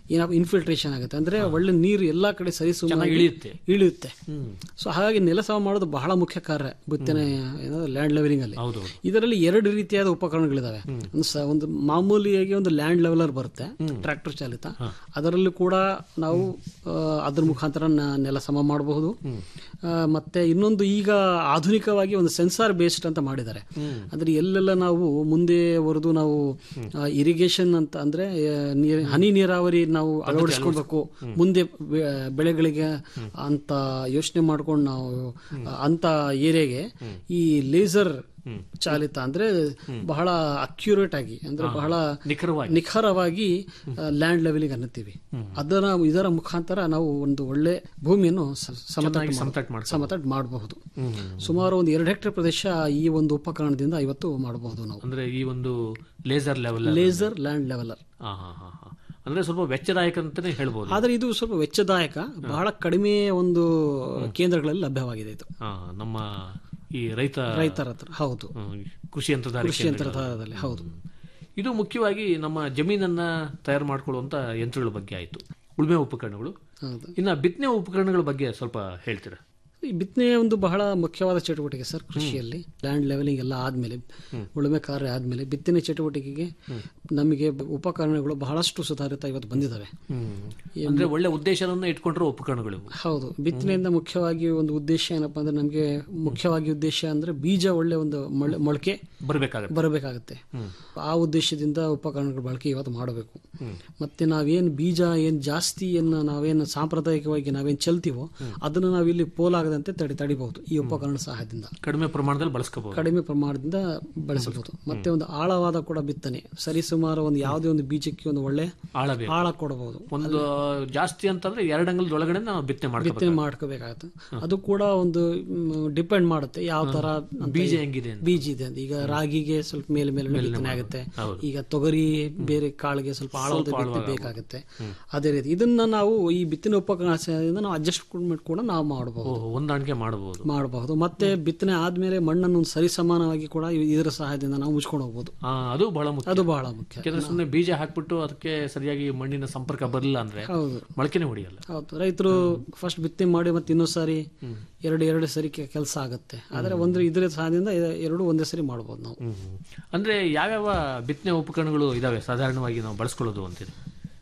ಏನಾಗ ಇನ್ಫಿಲ್ಟ್ರೇಷನ್ ಆಗುತ್ತೆ ಅಂದ್ರೆ ಒಳ್ಳೆ ನೀರು ಎಲ್ಲಾ ಕಡೆ ಸರಿಸುಮಾರಾಗಿ ಇಳಿಯುತ್ತೆ. ಇಳಿಯುತ್ತೆ ಸೊ ಹಾಗಾಗಿ ನೆಲ ಸಮ ಮಾಡೋದು ಬಹಳ ಮುಖ್ಯ ಕಾರ್ಯ ಬಿತ್ತನೆ ಲ್ಯಾಂಡ್ ಲೆವೆಲಿಂಗ್ ಅಲ್ಲಿ ಹೌದು ಇದರಲ್ಲಿ ಎರಡು ರೀತಿಯಾದ ಉಪಕರಣಗಳಿದಾವೆ ಒಂದು ಸ- ಒಂದು ಮಾಮೂಲಿಯಾಗಿ ಒಂದು ಲ್ಯಾಂಡ್ ಲೆವೆಲರ್ ಬರುತ್ತೆ ಟ್ರ್ಯಾಕ್ಟರ್ ಚಾಲಿತ ಅದರಲ್ಲೂ ಕೂಡ ನಾವು ಆ, ಅದ್ರ ಮುಖಾಂತರ ನ- ನೆಲ ಸಮ ಮಾಡಬಹುದು ಆ, ಮತ್ತೆ ಇನ್ನೊಂದು ಈಗ ಆಧುನಿಕವಾಗಿ ಒಂದು ಸೆನ್ಸಾರ್ ಬೇಸ್ಡ್ ಅಂತ ಮಾಡಿದ್ದಾರೆ ಅಂದ್ರೆ ಎಲ್ಲೆಲ್ಲ ನಾವು ಮುಂದೆ ವರೆದು ನಾವು ಇರಿಗೇಷನ್ ಅಂತ ಅಂದ್ರೆ ಆ, ನೀರ್- ಹನಿ ನೀರಾವರಿ ನಾವು ಅಳವಡಿಸ್ಕೊಳ್ಬೇಕು ಮುಂದೆ ಬೆ- ಬೆಳೆಗಳಿಗೆ ಅಂತ ಯೋಚನೆ ಮಾಡ್ಕೊಂಡು ನಾವು ಆ, ಅಂತ ಏರಿಯಾಗೆ ಈ ಲೇಸರ್ ಚಾಲಿತ ಅಂದ್ರೆ ಬಹಳ ಅಕ್ಯುರೇಟ್ ಆಗಿ ಅಂದ್ರೆ ಬಹಳ ನಿಖರವಾಗಿ ನಿಖರವಾಗಿ ಲ್ಯಾಂಡ್ ಲೆವೆಲಿಗೆ ಅನ್ನತ್ತೀವಿ ಅದರ ಇದರ ಮುಖಾಂತರ ನಾವು ಒಂದು ಒಳ್ಳೆ ಭೂಮಿಯನ್ನು ಸ- ಸಮತಟ್ಟು ಸಮತಟ್ಟು ಮಾಡ್- ಮಾಡ್ಕೊಬೋದು. ಸಮತಟ್ಟು ಮಾಡಬಹುದು ಸುಮಾರು ಒಂದು ಎರಡು ಹೆಕ್ಟೇರ್ ಪ್ರದೇಶ ಈ ಒಂದು ಉಪಕರಣದಿಂದ ಇವತ್ತು ಮಾಡಬಹುದು ನಾವು ಅಂದ್ರೆ ಈ ಒಂದು laser level laser land leveller ಹಾ ಹಾ ಹಾ ಹಾ ಅಂದ್ರೆ ಸ್ವಲ್ಪ ವೆಚ್ಚದಾಯಕ ಅಂತಾನೆ ಹೇಳ್ಬೋದು ಆದ್ರೆ ಇದು ಸ್ವಲ್ಪ ವೆಚ್ಚದಾಯಕ ಬಹಳ ಕಡಿಮೆ ಒಂದು ಕೇಂದ್ರಗಳಲ್ಲಿ ಲಭ್ಯವಾಗಿದೆ ಇದು ಹಾ, ನಮ್ಮ ಈ ರೈತ ರೈತರ ಹತ್ರ ಹೌದು ಹ್ಮ್, ಕೃಷಿ ಯಂತ್ರಧಾರಿ ಕೃಷಿ ಕೇಂದ್ರಗಳು. ಯಂತ್ರದಲ್ಲಿ ಹೌದು ಇದು ಮುಖ್ಯವಾಗಿ ನಮ್ಮ ಜಮೀನನ್ನ ತಯಾರು ಮಾಡ್ಕೊಳ್ಳುವಂತ ಯಂತ್ರಗಳ ಬಗ್ಗೆ ಆಯ್ತು ಉಳುಮೆ ಉಪಕರಣಗಳು ಹೌದು ಇನ್ನ ಬಿತ್ತನೆ ಉಪಕರಣಗಳ ಬಗ್ಗೆ ಸ್ವಲ್ಪ ಹೇಳ್ತೀರಾ ಈ ಬಿತ್ತನೆ ಒಂದು ಬಹಳ ಮುಖ್ಯವಾದ ಚಟುವಟಿಕೆ ಸರ್ ಕೃಷಿಯಲ್ಲಿ ಲ್ಯಾಂಡ್ ಲೆವೆಲಿಂಗ್ ಎಲ್ಲ ಆದ್ಮೇಲೆ ಉಳುಮೆ ಕಾರ್ಯ ಆದ್ಮೇಲೆ ಬಿತ್ತನೆ ಚಟುವಟಿಕೆಗೆ ನಮಗೆ ಬ- ಉಪಕರಣಗಳು ಬಹಳಷ್ಟು ಸುಧಾರಿತ ಇವತ್ತು ಬಂದಿದ್ದಾವೆ ಅಂದ್ರೆ ಒಳ್ಳೆ ಉದ್ದೇಶವನ್ನ ಇಟ್ಕೊಂಡಿರೋ ಉಪಕರಣಗಳು ಇವು. ಹೌದು ಬಿತ್ತನೆಯಿಂದ ಮುಖ್ಯವಾಗಿ ಒಂದು ಉದ್ದೇಶ ಏನಪ್ಪಾ ಅಂದ್ರೆ ನಮಗೆ ಮುಖ್ಯವಾಗಿ ಉದ್ದೇಶ ಅಂದ್ರೆ ಬೀಜ ಒಳ್ಳೆ ಒಂದು ಮೊಳೆ- ಮೊಳಕೆ ಬರ್ಬೇಕಾಗತ್ತೆ ಬರಬೇಕಾಗತ್ತೆ ಆ ಉದ್ದೇಶದಿಂದ ಉಪಕರಣಗಳ ಬಳಕೆ ಇವತ್ತು ಮಾಡಬೇಕು ಮತ್ತೆ ನಾವೇನ್ ಬೀಜ ಏನ್ ಜಾಸ್ತಿ ಏನ್ ನಾವೇನು ಸಾಂಪ್ರದಾಯಿಕವಾಗಿ ನಾವೇನ್ ಚೆಲ್ತೀವೋ ಅದನ್ನು ನಾವಿಲ್ಲಿ ಪೋಲಾಗದಂತೆ ತಡೆ ತಡಿಬಹುದು ಈ ಉಪಕರಣ ಸಹಾಯದಿಂದ ಕಡಿಮೆ ಪ್ರಮಾಣದಲ್ಲಿ ಬಳಸ್ಕೋಬಹುದು ಕಡಿಮೆ ಪ್ರಮಾಣದಿಂದ ಬಳಸಬಹುದು ಮತ್ತೆ ಒಂದು ಆಳವಾದ ಕೂಡ ಬಿತ್ತನೆ ಸರಿಸುಮಾರು ಒಂದು ಯಾವುದೇ ಒಂದು ಬೀಜಕ್ಕೆ ಒಂದು ಒಳ್ಳೆ ಆಳ ಬೇಕು ಆಳ ಕೊಡಬಹುದು ಒಂದು ಜಾಸ್ತಿ ಅಂತಂದ್ರೆ ಎರಡು ಅಂಗಲದ ಒಳಗಡೆ ನಾವು ಬಿತ್ತನೆ ಮಾಡ್ಕೋಬೇಕು ಬಿತ್ತನೆ ಮಾಡ್ಕೋಬೇಕಾಗತ್ತೆ ಅದು ಕೂಡ ಒಂದು ಡಿಪೆಂಡ್ ಮಾಡುತ್ತೆ ಯಾವ ತರ ಅಂತ ಬೀಜ ಹೆಂಗಿದೆ ಅಂತ. ಬೀಜ ಇದೆ ಅಂತ ಈಗ ರಾಗಿಗೆ ಸ್ವಲ್ಪ ಮೇಲೆ ಮೇಲೆ ಬಿತ್ತನೆ ಆಗುತ್ತೆ ಈಗ ತೊಗರಿ ಬೇರೆ ಕಾಳಿಗೆ ಸ್ವಲ್ಪ ಆಳವಾದ ಬಿತ್ತನೆ ಬೇಕಾಗುತ್ತೆ ಅದೇ ರೀತಿ ಇದನ್ನ ನಾವು ಈ ಬಿತ್ತನೆ ಉಪಕರಣದಿಂದ ನಾವು ಅಡ್ಜಸ್ಟ್ಮೆಂಟ್ ಕೂಡ ನಾವು ಮಾಡಬಹುದು ಓಹೋ, ಹೊಂದಾಣಿಕೆ ಮಾಡಬಹುದು ಮಾಡಬಹುದು ಮತ್ತೆ ಬಿತ್ತನೆ ಆದ್ಮೇಲೆ ಮಣ್ಣನ್ನು ಒಂದು ಸರಿಸಮಾನವಾಗಿ ಕೂಡ ಇ- ಇದರ ಸಹಾಯದಿಂದ ನಾವು ಮುಚ್ಕೊಂಡು ಹೋಗ್ಬೋದು ಆ, ಅದು ಬಹಳ ಮುಖ್ಯ ಅದು ಬಹಳ ಮುಖ್ಯ ಯಾಕಂದ್ರೆ ಸುಮ್ಮನೆ ಬೀಜ ಹಾಕ್ಬಿಟ್ಟು ಅದಕ್ಕೆ ಸರಿಯಾಗಿ ಮಣ್ಣಿನ ಸಂಪರ್ಕ ಬರಲಿಲ್ಲ ಅಂದ್ರೆ ಹೌದು ಮೊಳಕೆನೆ ಹೊಡಿಯಲ್ಲ ಹೌದು ರೈತರು ಫಸ್ಟ್ ಬಿತ್ತನೆ ಮಾಡಿ ಮತ್ತೆ ಇನ್ನೊಂದು ಸಾರಿ ಎರಡು ಎರಡು ಸರಿ ಕೆಲಸ ಆಗುತ್ತೆ ಆದ್ರೆ ಒಂದು ಇದರ ಸಹಾಯದಿಂದ ಎ- ಎರಡು ಒಂದೇ ಸರಿ ಮಾಡ್ಬೋದು ನಾವು ಹ್ಮ್, ಹ್ಮ್. ಅಂದ್ರೆ ಯಾವ್ಯಾವ ಬಿತ್ತನೆ ಉಪಕರಣಗಳು ಇದಾವೆ ಸಾಧಾರಣವಾಗಿ ನಾವು ಬಳಸ್ಕೊಳ್ಳೋದು ಅಂತೀರಿ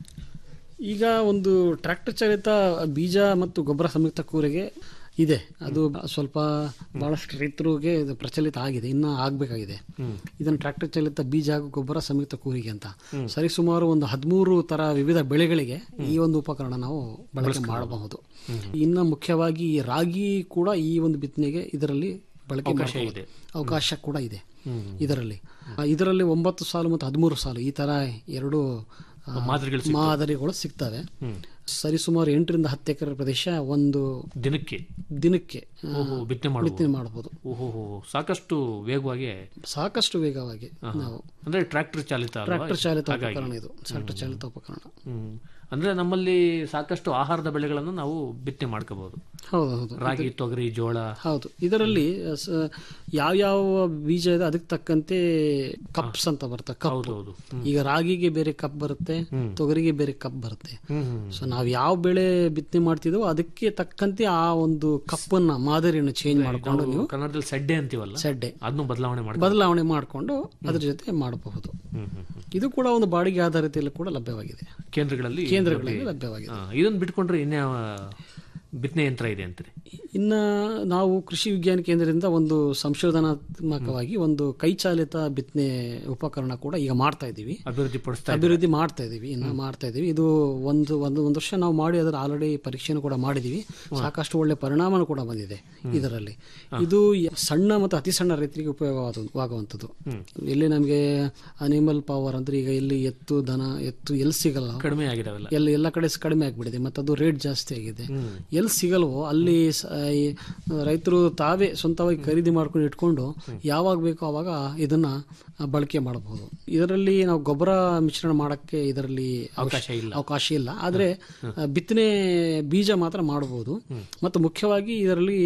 ಈಗ ಒಂದು ಟ್ರ್ಯಾಕ್ಟರ್ ಚಾಲಿತ ಬೀಜ ಮತ್ತು ಗೊಬ್ಬರ ಸಂಯುಕ್ತ ಕೂರೆಗೆ ಇದೆ ಅದು ಸ್ವಲ್ಪ ಬಹಳಷ್ಟು ರೈತರಿಗೆ ಇದು ಪ್ರಚಲಿತ ಆಗಿದೆ ಇನ್ನ ಆಗ್ಬೇಕಾಗಿದೆ ಇದನ್ನು ಟ್ರ್ಯಾಕ್ಟರ್ ಚಾಲಿತ ಬೀಜ ಹಾಗೂ ಗೊಬ್ಬರ ಸಂಯುಕ್ತ ಕೂರಿಗೆ ಅಂತ ಸರಿಸುಮಾರು ಒಂದು ಹದಿಮೂರು ತರ ವಿವಿಧ ಬೆಳೆಗಳಿಗೆ ಈ ಒಂದು ಉಪಕರಣ ನಾವು ಬಳಕೆ ಮಾಡಬಹುದು ಇನ್ನ ಮುಖ್ಯವಾಗಿ ಈ ರಾಗಿ ಕೂಡ ಈ ಒಂದು ಬಿತ್ತನೆಗೆ ಇದರಲ್ಲಿ ಬಳಕೆ ಮಾಡಬಹುದು ಅವಕಾಶ ಕೂಡ ಇದೆ ಇದರಲ್ಲಿ ಆ, ಇದರಲ್ಲಿ ಒಂಬತ್ತು ಸಾಲು ಮತ್ತು ಹದಿಮೂರು ಸಾಲು ಈ ತರ ಎರಡು ಆ, ಮಾದರಿಗಳು ಮಾದರಿಗಳು ಸಿಗ್ತವೆ ಸರಿಸುಮಾರು ಎಂಟರಿಂದ ಹತ್ತು ಎಕರೆ ಪ್ರದೇಶ ಒಂದು ದಿನಕ್ಕೆ ದಿನಕ್ಕೆ ಆ, ಓಹೋ ಬಿತ್ತನೆ ಮಾಡಬಹುದು ಬಿತ್ತನೆ ಮಾಡಬಹುದು ಓಹೋ ಸಾಕಷ್ಟು ವೇಗವಾಗಿ ಸಾಕಷ್ಟು ವೇಗವಾಗಿ ನಾವು ಅಂದ್ರೆ ಟ್ರ್ಯಾಕ್ಟರ್ ಚಾಲಿತ ಅಲ್ವಾ? ಟ್ರ್ಯಾಕ್ಟರ್ ಚಾಲಿತ ಹಾಗಾಗಿ. ಉಪಕರಣ ಇದು ಟ್ರ್ಯಾಕ್ಟರ್ ಚಾಲಿತ ಉಪಕರಣ ಹ್ಮ್. ಅಂದ್ರೆ ನಮ್ಮಲ್ಲಿ ಸಾಕಷ್ಟು ಆಹಾರದ ಬೆಳೆಗಳನ್ನು ನಾವು ಬಿತ್ತನೆ ಮಾಡ್ಕೋಬಹುದು ಹೌದು ಹೌದು ರಾಗಿ ತೊಗರಿ ಜೋಳ ಹೌದು ಇದರಲ್ಲಿ ಸ- ಯಾವ್ಯಾವ ಬೀಜ ಇದೆ ಅದಕ್ಕೆ ತಕ್ಕಂತೆ ಕಪ್ಸ್ ಅಂತ ಬರುತ್ತೆ ಕಪ್ ಹೌದೌದು ಈಗ ರಾಗಿಗೆ ಬೇರೆ ಕಪ್ ಬರುತ್ತೆ ತೊಗರಿಗೆ ಬೇರೆ ಕಪ್ ಬರುತ್ತೆ ಹ್ಮ್ ಹ್ಮ್ ಸೊ ನಾವು ಯಾವ ಬೆಳೆ ಬಿತ್ತನೆ ಮಾಡ್ತಿದ್ವೋ ಅದಕ್ಕೆ ತಕ್ಕಂತೆ ಆ ಒಂದು ಕಪ್ಪನ್ನ ಮಾದರಿಯನ್ನು ಚೇಂಜ್ ಮಾಡ್ಕೊಂಡು ನೀವು ಕನ್ನಡದಲ್ಲಿ ಸಡ್ಡೆ ಅಂತೀವಲ್ಲ ಸಡ್ಡೆ ಅದನ್ನು ಬದಲಾವಣೆ ಮಾಡಿ ಬದಲಾವಣೆ ಮಾಡಿಕೊಂಡು ಅದ್ರ ಜೊತೆ ಮಾಡಬಹುದು ಹ್ಮ್ ಹ್ಮ್ ಹ್ಮ್. ಇದು ಕೂಡ ಒಂದು ಬಾಡಿಗೆ ಆಧಾರಿತದಲ್ಲಿ ಕೂಡ ಲಭ್ಯವಾಗಿದೆ ಕೇಂದ್ರಗಳಲ್ಲಿ ಕೇಂದ್ರಗಳಲ್ಲಿ ಲಭ್ಯವಾಗಿದೆ ಆ, ಇದನ್ನ ಬಿಟ್ಕೊಂಡ್ರೆ ಇನ್ಯಾವ ಬಿತ್ತನೆ ಯಂತ್ರ ಇದೆ ಅಂತೀರಿ ಇನ್ನ ನಾವು ಕೃಷಿ ವಿಜ್ಞಾನ ಕೇಂದ್ರದಿಂದ ಒಂದು ಸಂಶೋಧನಾತ್ಮಕವಾಗಿ ಒಂದು ಕೈಚಾಲಿತ ಬಿತ್ತನೆ ಉಪಕರಣ ಕೂಡ ಈಗ ಮಾಡ್ತಾ ಇದ್ದೀವಿ ಅಭಿವೃದ್ಧಿ ಪಡಿಸ್ತಾ ಅಭಿವೃದ್ಧಿ ಮಾಡ್ತಾ ಇದೀವಿ ಇನ್ನು ಮಾಡ್ತಾ ಇದೀವಿ ಇದು ಒಂದು ಒಂದು ಒಂದು ವರ್ಷ ನಾವು ಮಾಡಿ ಅದರ ಆಲ್ರೆಡಿ ಪರೀಕ್ಷೆನೂ ಕೂಡ ಮಾಡಿದೀವಿ ಸಾಕಷ್ಟು ಒಳ್ಳೆ ಪರಿಣಾಮ ಕೂಡ ಬಂದಿದೆ ಇದರಲ್ಲಿ ಇದು ಯ- ಸಣ್ಣ ಮತ್ತು ಅತಿ ಸಣ್ಣ ರೈತರಿಗೆ ಉಪಯೋಗವಾಗುವಂಥದ್ದು ಎಲ್ಲಿ ನಮಗೆ ಅನಿಮಲ್ ಪವರ್ ಅಂದ್ರೆ ಈಗ ಎಲ್ಲಿ ಎತ್ತು ದನ ಎತ್ತು ಎಲ್ಲಿ ಸಿಗಲ್ಲ ಕಡಿಮೆ ಆಗಿದಾವೆಲ್ಲ ಎಲ್ಲ ಎಲ್ಲ ಕಡೆ ಸ- ಕಡಿಮೆ ಆಗ್ಬಿಟ್ಟಿದೆ ಮತ್ತು ಅದು ರೇಟ್ ಜಾಸ್ತಿ ಆಗಿದೆ ಎಲ್ಲಿ ಸಿಗಲ್ವೋ ಅಲ್ಲಿ ಸ- ಈ ರೈತರು ತಾವೇ ಸ್ವಂತವಾಗಿ ಖರೀದಿ ಮಾಡ್ಕೊಂಡು ಇಟ್ಕೊಂಡು ಯಾವಾಗ ಬೇಕೋ ಅವಾಗ ಇದನ್ನ ಆ, ಬಳಕೆ ಮಾಡಬಹುದು ಇದರಲ್ಲಿ ನಾವು ಗೊಬ್ಬರ ಮಿಶ್ರಣ ಮಾಡಕ್ಕೆ ಇದರಲ್ಲಿ ಅವಕಾಶ ಇಲ್ಲ. ಅವಕಾಶ ಇಲ್ಲ ಆದ್ರೆ ಆ, ಬಿತ್ತನೆ ಬೀಜ ಮಾತ್ರ ಮಾಡಬಹುದು ಮತ್ತು ಮುಖ್ಯವಾಗಿ ಇದರಲ್ಲಿ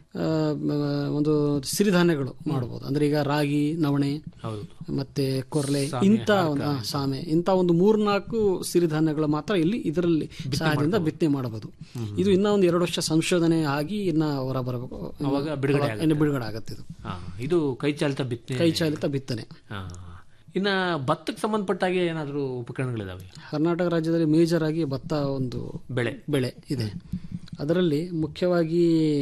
ಆ, ಮ- ಒಂದು ಸಿರಿಧಾನ್ಯಗಳು ಮಾಡಬಹುದು ಅಂದ್ರೆ ಈಗ ರಾಗಿ ನವಣೆ ಹೌದು ಮತ್ತೆ ಕೊರ್ಲೆ ಸಾಮೆ, ಇಂಥ ಒಂದು ಆ, ಸಾಮೆ ಇಂಥ ಒಂದು ಮೂರ್ನಾಲ್ಕು ಸಿರಿಧಾನ್ಯಗಳು ಮಾತ್ರ ಇಲ್ಲಿ ಇದರಲ್ಲಿ ಸಹಾಯದಿಂದ ಬಿತ್ತನೆ ಮಾಡಬಹುದು ಇದು ಇನ್ನ ಒಂದು ಎರಡು ವರ್ಷ ಸಂಶೋಧನೆ ಆಗಿ ಇನ್ನ ಹೊರ ಬರಬೇಕು ಅವಾಗ ಬಿಡುಗಡೆ ಇನ್ನು ಬಿಡುಗಡೆ ಆಗುತ್ತೆ ಇದು ಹಾ, ಇದು ಕೈ ಚಾಲಿತ ಬಿತ್ತನೆ ಕೈ ಚಾಲಿತ ಬಿತ್ತನೆ ಹಾ. ಇನ್ನ ಭತ್ತಕ್ಕೆ ಸಂಬಂಧಪಟ್ಟಾಗೆ ಏನಾದರೂ ಉಪಕರಣಗಳಿದಾವೆ ಕರ್ನಾಟಕ ರಾಜ್ಯದಲ್ಲಿ ಮೇಜರ್ ಆಗಿ ಭತ್ತ ಒಂದು ಬೆಳೆ ಬೆಳೆ ಇದೆ ಅದರಲ್ಲಿ ಮುಖ್ಯವಾಗಿ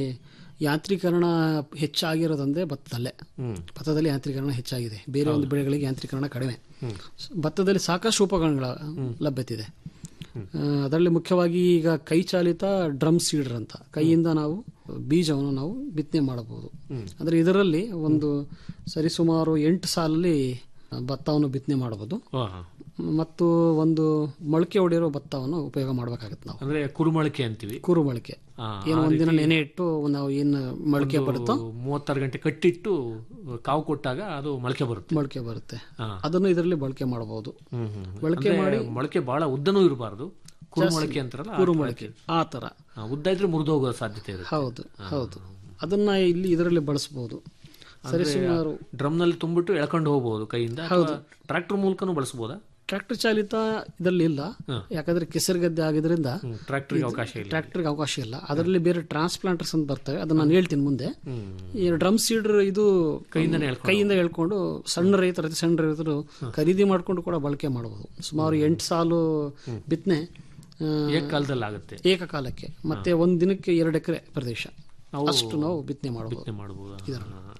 ಯಾಂತ್ರೀಕರಣ ಹೆಚ್ಚಾಗಿರೋದಂದ್ರೆ ಭತ್ತದಲ್ಲೇ ಹ್ಮ್. ಭತ್ತದಲ್ಲಿ ಯಾಂತ್ರೀಕರಣ ಹೆಚ್ಚಾಗಿದೆ ಬೇರೆ ಒಂದು ಬೆಳೆಗಳಿಗೆ ಯಾಂತ್ರೀಕರಣ ಕಡಿಮೆ ಸ- ಭತ್ತದಲ್ಲಿ ಸಾಕಷ್ಟು ಉಪಕರಣಗಳ ಲಭ್ಯತೆ ಇದೆ ಆ, ಅದರಲ್ಲಿ ಮುಖ್ಯವಾಗಿ ಈಗ ಕೈ ಚಾಲಿತ ಡ್ರಮ್ ಸೀಡರ್ ಅಂತ ಕೈಯಿಂದ ನಾವು ಬೀಜವನ್ನು ನಾವು ಬಿತ್ತನೆ ಮಾಡಬಹುದು ಅಂದ್ರೆ ಇದರಲ್ಲಿ ಒಂದು ಸರಿಸುಮಾರು ಎಂಟು ಸಾಲಲ್ಲಿ ಭತ್ತವನ್ನು ಬಿತ್ತನೆ ಮಾಡಬಹುದು ಓ, ಹಾ. ಮತ್ತು ಒಂದು ಮೊಳಕೆ ಹೊಡೆಯಿರೋ ಭತ್ತವನ್ನು ಉಪಯೋಗ ಮಾಡಬೇಕಾಗುತ್ತೆ ನಾವು ಅಂದ್ರೆ ಕುರುಮಳಕೆ ಅಂತೀವಿ ಕೂರು ಮೊಳಕೆ ಆ, ಏನು ಆ ಒಂದಿನ ರೀತಿ ನೆನೆ ಇಟ್ಟು ನಾವು ಏನು ಮೊಳಕೆ ಒಂದು ಬರುತ್ತೋ ಮೂವತ್ತಾರು ಗಂಟೆ ಕಟ್ಟಿಟ್ಟು ಕಾವು ಕೊಟ್ಟಾಗ ಅದು ಮೊಳಕೆ ಬರುತ್ತೆ ಮೊಳಕೆ ಬರುತ್ತೆ ಹಾ. ಅದನ್ನು ಇದರಲ್ಲಿ ಬಳಕೆ ಮಾಡಬಹುದು ಹ್ಮ್, ಹ್ಮ್. ಬಳಕೆ ಅಂದ್ರೆ ಮಾಡಿ ಮೊಳಕೆ ಬಹಳ ಉದ್ದನೂ ಇರಬಾರ್ದು ಕುರು ಮೊಳಕೆ ಅಂತಾರಲ್ಲ ಆ ಕೂರು ರೀತಿ. ಮೊಳಕೆ ಆ ತರ ಆ, ಉದ್ದ ಇದ್ರೆ ಮುರಿದೋಗೋ ಸಾಧ್ಯತೆ ಇರುತ್ತೆ ಹೌದು ಹೌದು ಅದನ್ನ ಇಲ್ಲಿ ಇದರಲ್ಲಿ ಬಳಸಬಹುದು ಸರಿಸುಮಾರು ಡ್ರಮ್ ನಲ್ಲಿ ತುಂಬಿಟ್ಟು ಎಳ್ಕೊಂಡು ಹೋಗಬಹುದು ಕೈಯಿಂದ ಟ್ರಾಕ್ಟರ್ ಮೂಲಕನೂ ಬಳಸಬಹುದಾ ಟ್ರ್ಯಾಕ್ಟರ್ ಚಾಲಿತ ಇದರಲ್ಲಿ ಇಲ್ಲ ಯಾಕಂದ್ರೆ ಕೆಸರು ಗದ್ದೆ ಆಗಿದ್ರಿಂದ ಟ್ರಾಕ್ಟರ್ಗೆ ಅವಕಾಶ ಇಲ್ಲ ಟ್ರ್ಯಾಕ್ಟರ್ಗೆ ಅವಕಾಶ ಇಲ್ಲ ಅದರಲ್ಲಿ ಬೇರೆ ಟ್ರಾನ್ಸ್ಪ್ಲಾಂಟರ್ಸ್ ಅಂತ ಬರ್ತವೆ ಅದನ್ನ ನಾನು ಹೇಳ್ತೀನಿ ಮುಂದೆ ಈ ಡ್ರಮ್ ಸೀಡರ್ ಇದು ಕೈಯಿಂದನೇ ಎಳ್ಕೊಂಡು ಕೈಯಿಂದ ಹೇಳ್ಕೊಂಡು ಸಣ್ಣ ರೈತರು ಅತಿ ಸಣ್ಣ ರೈತರು ಖರೀದಿ ಮಾಡ್ಕೊಂಡು ಕೂಡ ಬಳಕೆ ಮಾಡಬಹುದು ಸುಮಾರು ಎಂಟು ಸಾಲು ಬಿತ್ತನೆ ಏಕಕಾಲದಲ್ಲಿ ಆಗುತ್ತೆ ಏಕಕಾಲಕ್ಕೆ ಮತ್ತೆ ಒಂದ್ ದಿನಕ್ಕೆ ಎರಡು ಎಕರೆ ಪ್ರದೇಶ ನಾವು ಅಷ್ಟು ನಾವು ಬಿತ್ತನೆ ಮಾಡಬಹುದು ಬಿತ್ತನೆ ಮಾಡಬಹುದು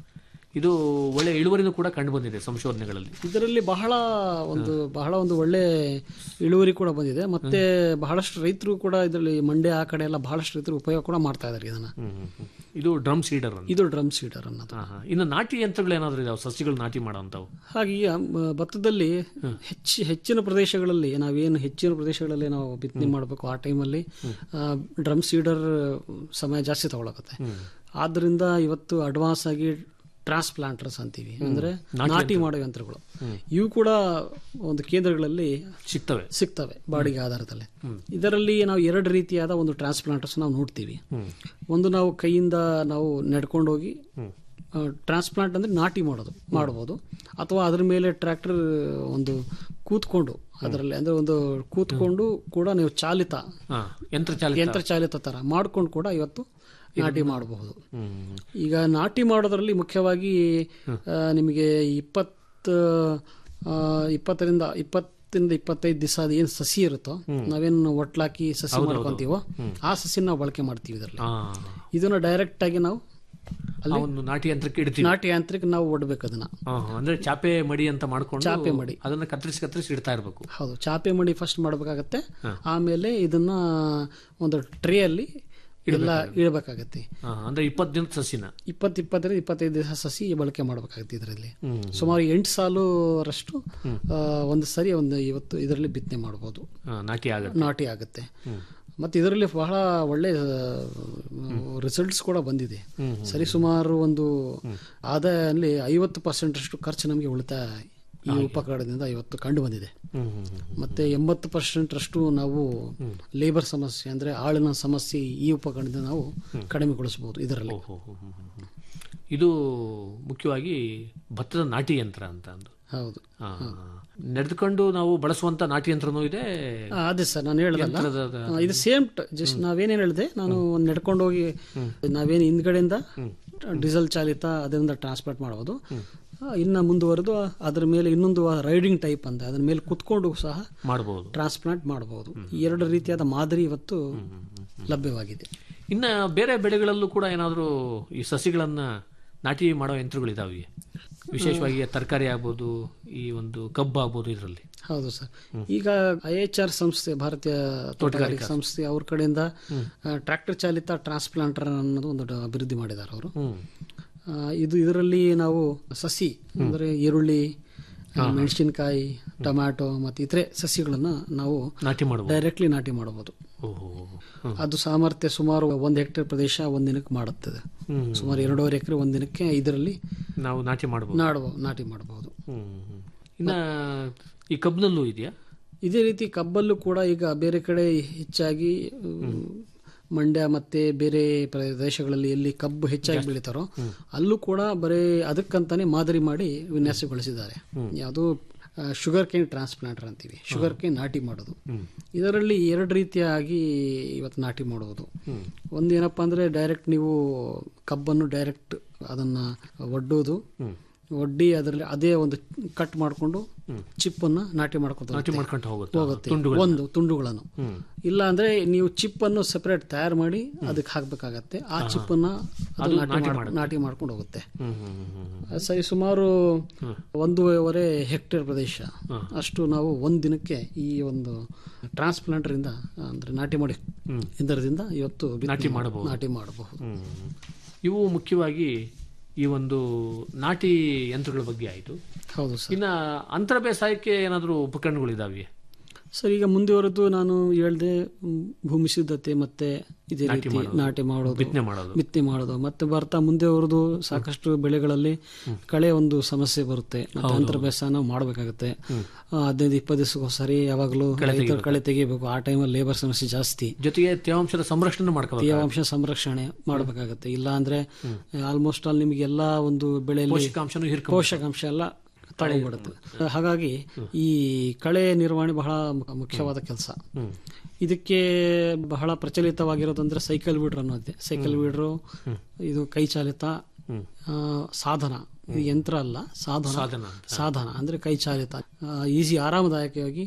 ಇದು ಒಳ್ಳೆ ಇಳುವರಿನೂ ಕೂಡ ಕಂಡು ಬಂದಿದೆ ಸಂಶೋಧನೆಗಳಲ್ಲಿ ಇದರಲ್ಲಿ ಬಹಳ ಒಂದು ಬಹಳ ಒಂದು ಒಳ್ಳೆ ಇಳುವರಿ ಕೂಡ ಬಂದಿದೆ ಮತ್ತೆ ಬಹಳಷ್ಟು ರೈತರು ಕೂಡ ಇದರಲ್ಲಿ ಮಂಡ್ಯ ಆ ಕಡೆ ಎಲ್ಲ ಬಹಳಷ್ಟು ರೈತರು ಉಪಯೋಗ ಕೂಡ ಮಾಡ್ತಾ ಇದ್ದಾರೆ ಇದನ್ನ ಹ್ಮ್, ಹ್ಮ್, ಹ್ಮ್. ಇದು ಡ್ರಮ್ ಸೀಡರ್ ಅಂತ ಇದು ಡ್ರಮ್ ಸೀಡರ್ ಅನ್ನೋದು ಹಾ, ಹಾ. ಇನ್ನು ನಾಟಿ ಯಂತ್ರಗಳು ಏನಾದ್ರು ಇದಾವೆ ಸಸಿಗಳು ನಾಟಿ ಮಾಡೋಂಥವು ಹಾಗೆ ಈ ಮ- ಭತ್ತದಲ್ಲಿ ಹೆಚ್ಚು ಹೆಚ್ಚಿನ ಪ್ರದೇಶಗಳಲ್ಲಿ ನಾವೇನು ಹೆಚ್ಚಿನ ಪ್ರದೇಶಗಳಲ್ಲಿ ನಾವು ಬಿತ್ತನೆ ಮಾಡಬೇಕು ಆ ಟೈಮಲ್ಲಿ ಡ್ರಮ್ ಸೀಡರ್ ಸಮಯ ಜಾಸ್ತಿ ತಗೊಳಕತ್ತೆ ಆದ್ರಿಂದ ಇವತ್ತು ಅಡ್ವಾನ್ಸ್ ಆಗಿ ಟ್ರಾನ್ಸ್ಪ್ಲಾಂಟರ್ಸ್ ಅಂತೀವಿ ಅಂದ್ರೆ ನಾಟಿ ಮಾಡೋ ಯಂತ್ರಗಳು ಇವು ಕೂಡ ಒಂದು ಕೇಂದ್ರಗಳಲ್ಲಿ ಸಿಗ್ತವೆ ಸಿಗ್ತವೆ ಬಾಡಿಗೆ ಆಧಾರದಲ್ಲಿ ಇದರಲ್ಲಿ ನಾವು ಎರಡು ರೀತಿಯಾದ ಒಂದು ಟ್ರಾನ್ಸ್ಪ್ಲಾಂಟರ್ಸ್ ನಾವು ನೋಡ್ತೀವಿ ಒಂದು ನಾವು ಕೈಯಿಂದ ನಾವು ನಡ್ಕೊಂಡೋಗಿ ಟ್ರಾನ್ಸ್ಪ್ಲಾಂಟ್ ಅಂದ್ರೆ ನಾಟಿ ಮಾಡೋದು ಮಾಡಬಹುದು ಅಥವಾ ಅದ್ರ ಮೇಲೆ ಟ್ರ್ಯಾಕ್ಟರ್ ಒಂದು ಕೂತ್ಕೊಂಡು ಅದರಲ್ಲಿ ಅಂದ್ರೆ ಒಂದು ಕೂತ್ಕೊಂಡು ಕೂಡ ನೀವು ಚಾಲಿತ ಹಾ, ಯಂತ್ರ ಚಾಲಿತ ಯಂತ್ರ ಚಾಲಿತ ತರ ಮಾಡ್ಕೊಂಡು ಕೂಡ ಇವತ್ತು ನಾಟಿ ಮಾಡಬಹುದು ಹ್ಮ್. ಈಗ ನಾಟಿ ಮಾಡೋದ್ರಲ್ಲಿ ಮುಖ್ಯವಾಗಿ ಆ, ನಿಮಗೆ ಇಪ್ಪತ್ತು ಆ, ಇಪ್ಪತ್ತರಿಂದ ಇಪ್ಪತ್ತರಿಂದ ಇಪ್ಪತ್ತೈದು ದಿವಸ ಅದು ಏನು ಸಸಿ ಇರುತ್ತೋ ನಾವೇನು ಒಟ್ಲಾಕಿ ಸಸಿ ಮಾಡ್ಕೊಂತೀವೋ ಆ ಸಸಿ ನಾವು ಬಳಕೆ ಮಾಡ್ತೀವಿ ಇದರಲ್ಲಿ ಹಾ. ಇದನ್ನ ಡೈರೆಕ್ಟ್ ಆಗಿ ನಾವು ಆ ಒಂದು ನಾಟಿ ಯಂತ್ರಕ್ಕೆ ಇಡ್ತೀವಿ ನಾಟಿ ಯಾಂತ್ರಿಕ ನಾವು ಒಡ್ಬೇಕು ಅದನ್ನ ಹಾ, ಹಾ. ಅಂದ್ರೆ ಚಾಪೆ ಮಡಿ ಅಂತ ಮಾಡ್ಕೊಂಡು ಚಾಪೆ ಮಡಿ. ಅದನ್ನ ಕತ್ತರಿಸಿ ಕತ್ತರಿಸಿ ಇಡ್ತಾ ಇರಬೇಕು ಹೌದು ಚಾಪೆ ಮಡಿ ಫಸ್ಟ್ ಮಾಡಬೇಕಾಗತ್ತೆ ಆಮೇಲೆ ಇದನ್ನ ಒಂದು ಟ್ರೇ ಅಲ್ಲಿ ಎಲ್ಲ ಇಡಬೇಕಾಗತ್ತೆ ಅಂದ್ರೆ ಇಪ್ಪತ್ತು ದಿನದ ಸಸಿನ ಇಪ್ಪತ್ತು ಇಪ್ಪತ್ತರಿಂದ ಇಪ್ಪತ್ತೈದು ದಿವಸ ಸಸಿ ಬಳಕೆ ಮಾಡಬೇಕಾಗುತ್ತೆ ಇದರಲ್ಲಿ ಸುಮಾರು ಎಂಟು ಸಾಲುರಷ್ಟು ಆ, ಒಂದು ಸರಿ ಒಂದು ಇವತ್ತು ಇದರಲ್ಲಿ ಬಿತ್ತನೆ ಮಾಡಬಹುದು ಹಾ, ನಾಟಿ ಆಗುತ್ತೆ ನಾಟಿ ಆಗುತ್ತೆ ಮತ್ತೆ ಇದರಲ್ಲಿ ಬಹಳ ಒಳ್ಳೆ ರಿಸಲ್ಟ್ಸ್ ಕೂಡ ಬಂದಿದೆ ಸರಿ ಸುಮಾರು ಒಂದು ಆದಾಯಲ್ಲಿ ಐವತ್ತು ಪರ್ಸೆಂಟ್ ಅಷ್ಟು ಖರ್ಚು ನಮಗೆ ಉಳಿತಾಯ ಈ ಉಪಕರಣದಿಂದ ಇವತ್ತು ಕಂಡು ಬಂದಿದೆ ಹ್ಮ್, ಹ್ಮ್, ಹ್ಮ್. ಮತ್ತೆ ಎಂಬತ್ತು ಪರ್ಸೆಂಟ್ ಅಷ್ಟು ನಾವು ಲೇಬರ್ ಸಮಸ್ಯೆ ಅಂದ್ರೆ ಆಳಿನ ಸಮಸ್ಯೆ ಈ ಉಪಕರಣದಿಂದ ನಾವು ಕಡಿಮೆಗೊಳಿಸಬಹುದು ಇದರಲ್ಲಿ ಓಹೋ, ಹೋ, ಹೋ, ಹೋ, ಹೋ. ಇದು ಮುಖ್ಯವಾಗಿ ಭತ್ತದ ನಾಟಿ ಯಂತ್ರ ಅಂತ ಅಂದು ಹೌದು ಹಾ. ನಡೆದುಕೊಂಡು ನಾವು ಬಳಸುವಂತ ನಾಟಿ ಯಂತ್ರನೂ ಇದೆ ಆ, ಅದೇ ಸರ್ ನಾನು ಹೇಳದಲ್ಲ ಯಂತ್ರದ- ಆ, ಇದು ಸೇಮ್ ಜಸ್ಟ್ ನಾವೇನೇನು ಹೇಳಿದೆ ನಾನು ಒಂದು ನಡ್ಕೊಂಡು ಹೋಗಿ ನಾವೇನು ಹಿಂದ್ಗಡೆಯಿಂದ ಡೀಸೆಲ್ ಚಾಲಿತ ಅದರಿಂದ ಟ್ರಾನ್ಸ್ಪೋರ್ಟ್ ಮಾಡಬಹುದು ಆ, ಇನ್ನ ಮುಂದುವರೆದು ಅದರ ಮೇಲೆ ಇನ್ನೊಂದು ರೈಡಿಂಗ್ ಟೈಪ್ ಅಂತ ಅದರ ಮೇಲೆ ಕುತ್ಕೊಂಡು ಸಹ ಮಾಡಬಹುದು ಟ್ರಾನ್ಸ್ಪ್ಲಾಂಟ್ ಮಾಡಬಹುದು ಈ ಎರಡು ರೀತಿಯಾದ ಮಾದರಿ ಇವತ್ತು ಲಭ್ಯವಾಗಿದೆ ಇನ್ನ ಬೇರೆ ಬೆಳೆಗಳಲ್ಲೂ ಕೂಡ ಏನಾದರೂ ಈ ಸಸಿಗಳನ್ನ ನಾಟಿ ಮಾಡೋ ಯಂತ್ರಗಳಿದಾವೆ ವಿಶೇಷವಾಗಿ ತರಕಾರಿ ಆಗ್ಬೋದು ಈ ಒಂದು ಕಬ್ಬು ಆಗ್ಬೋದು ಇದರಲ್ಲಿ ಹೌದು ಸರ್ ಈಗ ಐ ಎಚ್ ಆರ್ ಸಂಸ್ಥೆ ಭಾರತೀಯ ತೋಟಗಾರಿಕೆ ಸಂಸ್ಥೆ ಅವ್ರ ಕಡೆಯಿಂದ ಟ್ರ್ಯಾಕ್ಟರ್ ಚಾಲಿತ ಟ್ರಾನ್ಸ್ಪ್ಲಾಂಟರ್ ಅನ್ನೋದು ಒಂದು ಡ- ಅಭಿವೃದ್ಧಿ ಮಾಡಿದ್ದಾರೆ ಅವರು ಆ, ಇದು ಇದರಲ್ಲಿ ನಾವು ಸಸಿ ಅಂದರೆ ಈರುಳ್ಳಿ ಮೆಣಸಿನಕಾಯಿ ಟೊಮ್ಯಾಟೊ ಮತ್ತು ಇತರೆ ಸಸಿಗಳನ್ನ ನಾವು ನಾಟಿ ಮಾಡಬಹುದು ಡೈರೆಕ್ಟ್ಲಿ ನಾಟಿ ಮಾಡಬಹುದು ಓಹೋ ಅದು ಸಾಮರ್ಥ್ಯ ಸುಮಾರು ಒಂದು ಹೆಕ್ಟೇರ್ ಪ್ರದೇಶ ಒಂದ್ ದಿನಕ್ಕೆ ಮಾಡುತ್ತದೆ ಸುಮಾರು ಎರಡೂವರೆ ಎಕರೆ ಒಂದ್ ದಿನಕ್ಕೆ ಇದರಲ್ಲಿ ನಾವು ನಾಟಿ ಮಾಡಬಹುದು ನಾಡುವ ನಾಟಿ ಮಾಡಬಹುದು ಇನ್ನ ಈ ಕಬ್ಬಿನಲ್ಲೂ ಇದೆಯಾ ಇದೇ ರೀತಿ ಕಬ್ಬಲ್ಲೂ ಕೂಡ ಈಗ ಬೇರೆ ಕಡೆ ಹೆಚ್ಚಾಗಿ ಮಂಡ್ಯ ಮತ್ತೆ ಬೇರೆ ಪ್ರದೇಶಗಳಲ್ಲಿ ಎಲ್ಲಿ ಕಬ್ಬು ಹೆಚ್ಚಾಗಿ ಬೆಳೀತಾರೋ ಅಲ್ಲೂ ಕೂಡ ಬರೀ ಅದಕ್ಕಂತಾನೆ ಮಾದರಿ ಮಾಡಿ ವಿನ್ಯಾಸಗೊಳಿಸಿದ್ದಾರೆ ಯಾವುದು ಶುಗರ್ ಕೇನ್ ಟ್ರಾನ್ಸ್ಪ್ಲಾಂಟರ್ ಅಂತೀವಿ ಶುಗರ್ ಕೇನ್ ನಾಟಿ ಮಾಡೋದು ಇದರಲ್ಲಿ ಎರಡು ರೀತಿಯಾಗಿ ಇವತ್ತು ನಾಟಿ ಮಾಡುವುದು ಒಂದೇನಪ್ಪ ಅಂದ್ರೆ ಡೈರೆಕ್ಟ್ ನೀವು ಕಬ್ಬನ್ನು ಡೈರೆಕ್ಟ್ ಅದನ್ನ ಒಡ್ಡೋದು ಒಡ್ಡಿ ಅದರಲ್ಲಿ ಅದೇ ಒಂದು ಕಟ್ ಮಾಡಿಕೊಂಡು ಚಿಪ್ಪನ್ನು ನಾಟಿ ಮಾಡ್ಕೊಂಡು ನಾಟಿ ಮಾಡ್ಕೊಂತ ಹೋಗುತ್ತೆ ಹೋಗುತ್ತೆ ತುಂಡುಗಳು ಒಂದು ತುಂಡುಗಳನ್ನು ಇಲ್ಲ ಅಂದ್ರೆ ನೀವು ಚಿಪ್ ಅನ್ನು ಸೆಪರೇಟ್ ತಯಾರು ಮಾಡಿ ಅದಕ್ಕೆ ಹಾಕ್ಬೇಕಾಗತ್ತೆ ಆ ಚಿಪ್ ಅನ್ನ ಅದು ಅದು ನಾಟಿ ನಾಟಿ ಮಾಡ್- ಮಾಡುತ್ತೆ. ನಾಟಿ ಮಾಡ್ಕೊಂಡು ಹೋಗುತ್ತೆ ಹ್ಮ್ ಹ್ಮ್ ಹ್ಮ್ ಹ್ಮ್. ಅದು ಸರಿ ಸುಮಾರು ಒಂದೂವರೆ ಹೆಕ್ಟೇರ್ ಪ್ರದೇಶ ಅಷ್ಟು ನಾವು ಒಂದು ದಿನಕ್ಕೆ ಈ ಒಂದು ಟ್ರಾನ್ಸ್ಪ್ಲಾಂಟರ್ ಇಂದ ಅಂದ್ರೆ ನಾಟಿ ಮಾಡಿ ಇದರದಿಂದ ಇವತ್ತು ಬಿತ್ತನೆ ನಾಟಿ ಮಾಡಬಹುದು. ನಾಟಿ ಮಾಡಬಹುದು ಹ್ಮ್. ಇವು ಮುಖ್ಯವಾಗಿ ಈ ಒಂದು ನಾಟಿ ಯಂತ್ರಗಳ ಬಗ್ಗೆ ಆಯಿತು ಹೌದು ಸರ್ ಇನ್ನ ಅಂತರ ಬೇಸಾಯಕ್ಕೆ ಏನಾದರೂ ಉಪಕರಣಗಳಿದಾವೆ ಸರ್ ಈಗ ಮುಂದುವರೆದು ನಾನು ಹೇಳ್ದೆ ಮ್, ಭೂಮಿ ಸಿದ್ಧತೆ ಮತ್ತೆ ಇದೇ ನಾಟಿ ರೀತಿ ಮಾಡೋದು, ನಾಟಿ ಮಾಡೋದು ಬಿತ್ತನೆ ಮಾಡೋದು. ಬಿತ್ತನೆ ಮಾಡೋದು ಮತ್ತೆ ಬರ್ತಾ ಮುಂದೆ ಅವರದು ಸಾಕಷ್ಟು ಬೆಳೆಗಳಲ್ಲಿ ಕಳೆ ಒಂದು ಸಮಸ್ಯೆ ಬರುತ್ತೆ ಮತ್ತೆ ಅಂತರ ಬೇಸಾಯ ನಾವು ಮಾಡಬೇಕಾಗುತ್ತೆ ಹದಿನೈದು ಇಪ್ಪತ್ತು ದಿವಸಕ್ಕೋಸರಿ ಯಾವಾಗಲೂ ರೈತರು ಕಳೆ ತೆಗಿಬೇಕು ಆ ಟೈಮಲ್ಲಿ ಲೇಬರ್ ಸಮಸ್ಯೆ ಜಾಸ್ತಿ ಜೊತೆಗೆ ತೇವಾಂಶದ ಸಂರಕ್ಷಣೆ ಮಾಡ್ಕೋಬೇಕು ತೇವಾಂಶ ಸಂರಕ್ಷಣೆ ಮಾಡಬೇಕಾಗುತ್ತೆ ಇಲ್ಲ ಅಂದ್ರೆ ಆಲ್ಮೋಸ್ಟ್ ಆಲ್ ನಿಮಗೆ ಎಲ್ಲಾ ಒಂದು ಬೆಳೆಯಲ್ಲಿ ಪೋಷಕಾಂಶನೂ ಹಿರ್ಕೊಂಡ್ ಪೋಷಕಾಂಶ ಎಲ್ಲ ತಗೊಂಡ್ಬಿಡುತ್ತೆ ಹಾಗಾಗಿ ಈ ಕಳೆ ನಿರ್ವಹಣೆ ಬಹಳ ಮು- ಮುಖ್ಯವಾದ ಕೆಲಸ ಇದಕ್ಕೆ ಬಹಳ ಪ್ರಚಲಿತವಾಗಿರೋದಂದ್ರೆ ಸೈಕಲ್ ವೀಡ್ರ್ ಅನ್ನೋದೇ ಸೈಕಲ್ ವೀಡ್ರು ಇದು ಕೈ ಚಾಲಿತ ಆ, ಸಾಧನ ಇದು ಯಂತ್ರ ಅಲ್ಲ ಸಾಧನ ಸಾಧನ ಸಾಧನ ಅಂದ್ರೆ ಕೈ ಚಾಲಿತ ಈಸಿ ಆರಾಮದಾಯಕವಾಗಿ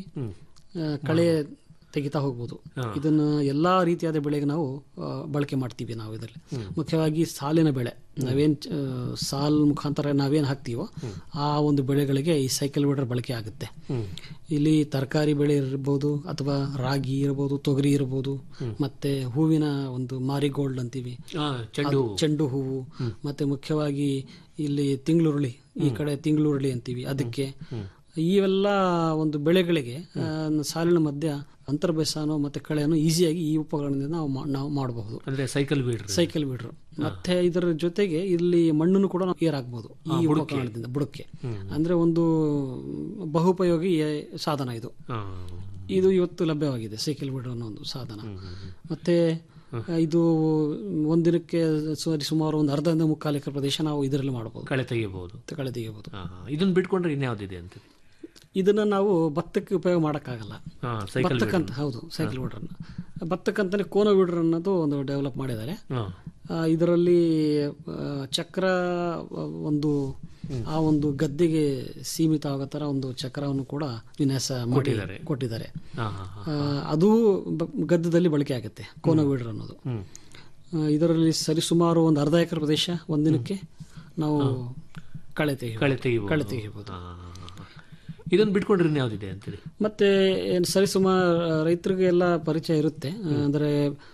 ಆ, ಕಳೆ ತೆಗಿತಾ ಹೋಗ್ಬೋದು ಇದನ್ನ ಎಲ್ಲಾ ರೀತಿಯಾದ ಬೆಳೆಗೆ ನಾವು ಆ, ಬಳಕೆ ಮಾಡ್ತೀವಿ ನಾವು ಇದರಲ್ಲಿ ಮುಖ್ಯವಾಗಿ ಸಾಲಿನ ಬೆಳೆ ನಾವೇನ್ ಆ, ಸಾಲ್ ಮುಖಾಂತರ ನಾವೇನ್ ಹಾಕ್ತೀವೋ ಆ ಒಂದು ಬೆಳೆಗಳಿಗೆ ಈ ಸೈಕಲ್ ವೀಡರ್ ಬಳಕೆ ಆಗುತ್ತೆ ಇಲ್ಲಿ ತರಕಾರಿ ಬೆಳೆ ಇರ್ಬೋದು ಅಥವಾ ರಾಗಿ ಇರ್ಬೋದು ತೊಗರಿ ಇರ್ಬೋದು ಮತ್ತೆ ಹೂವಿನ ಒಂದು ಮಾರಿಗೋಲ್ಡ್ ಅಂತೀವಿ ಆ, ಚೆಂಡು ಹೂವು. ಚೆಂಡು ಹೂವು ಮತ್ತೆ ಮುಖ್ಯವಾಗಿ ಇಲ್ಲಿ ತಿಂಗ್ಳುರುಳಿ ಈ ಕಡೆ ತಿಂಗ್ಳುರುಳಿ ಅಂತೀವಿ ಅದಕ್ಕೆ ಇವೆಲ್ಲ ಒಂದು ಬೆಳೆಗಳಿಗೆ ಆ, ಸಾಲಿನ ಮಧ್ಯ ಅಂತರ ಬೇಸಾಯನೋ ಮತ್ತೆ ಕಳೆಯನ್ನು ಈಸಿಯಾಗಿ ಈ ಉಪಕರಣದಿಂದ ನಾವು ಮಾ- ನಾವು ಮಾಡಬಹುದು ಅಂದ್ರೆ ಸೈಕಲ್ ಬೀಡ್ರಿ ಸೈಕಲ್ ಬಿಡ್ರು ಮತ್ತೆ ಇದರ ಜೊತೆಗೆ ಇಲ್ಲಿ ಮಣ್ಣನ್ನು ಕೂಡ ನಾವು ಏರ್ ಹಾಕ್ಬೋದು ಈ ಉಪಕರಣದಿಂದ ಬುಡಕ್ಕೆ ಅಂದ್ರೆ ಒಂದು ಬಹುಪಯೋಗಿ ಸಾಧನ ಇದು ಇದು ಇವತ್ತು ಲಭ್ಯವಾಗಿದೆ ಸೈಕಲ್ ಬಿಡ್ರು ಅನ್ನೋ ಒಂದು ಸಾಧನ ಮತ್ತೆ ಇದು ಒಂದಿನಕ್ಕೆ ಸರಿ ಸುಮಾರು ಒಂದು ಅರ್ಧದಿಂದ ಮುಕ್ಕಾಲು ಎಕರೆ ಪ್ರದೇಶ ನಾವು ಇದರಲ್ಲಿ ಮಾಡಬಹುದು ಕಳೆ ತೆಗಿಬಹುದು ಕಳೆ ತೆಗೆಯಬಹುದು ಇದನ್ನ ಬಿಟ್ಕೊಂಡ್ರೆ ಇನ್ಯಾವ್ದಿದೆ ಅಂತ ಇದನ್ನ ನಾವು ಭತ್ತಕ್ಕೆ ಉಪಯೋಗ ಮಾಡೋಕ್ಕಾಗಲ್ಲ ಹಾ, ಸೈಕಲ್ ಭತ್ತಕ್ಕಂತ ಹೌದು ಸೈಕಲ್ ವೀಡ್ರನ್ನ ಭತ್ತಕ್ಕಂತಾನೆ ಕೋನ ವೀಡ್ರ್ ಅನ್ನೋದು ಒಂದು ಡೆವಲಪ್ ಮಾಡಿದ್ದಾರೆ ಹಾ. ಆ, ಇದರಲ್ಲಿ ಆ, ಚಕ್ರ ಆ, ಒಂದು ಆ ಒಂದು ಗದ್ದೆಗೆ ಸೀಮಿತ ಆಗೋ ತರ ಒಂದು ಚಕ್ರವನ್ನು ಕೂಡ ವಿನ್ಯಾಸ ಮಾಡಿ ಕೊಟ್ಟಿದ್ದಾರೆ. ಕೊಟ್ಟಿದ್ದಾರೆ ಹಾ, ಹಾ, ಹಾ. ಆ, ಅದು ಬ- ಗದ್ದೆದಲ್ಲಿ ಬಳಕೆ ಆಗುತ್ತೆ ಕೋನ ವೀಡ್ರ್ ಅನ್ನೋದು ಆ, ಇದರಲ್ಲಿ ಸರಿಸುಮಾರು ಒಂದು ಅರ್ಧ ಎಕರೆ ಪ್ರದೇಶ ಒಂದಿನಕ್ಕೆ ನಾವು ಕಳೆ ತೆಗಿ ಕಳೆ ತೆಗಿಬಹುದು ಕಳೆ ತೆಗಿಬಹುದು ಇದನ್ನ ಬಿಟ್ಕೊಂಡ್ರೆ ಇನ್ಯಾವ್ದಿದೆ ಅಂತೇಳಿ ಮತ್ತೆ ಏನು ಸರಿಸುಮಾರು ರೈತರಿಗೆ ಎಲ್ಲ ಪರಿಚಯ ಇರುತ್ತೆ ಆ, ಅಂದ್ರೆ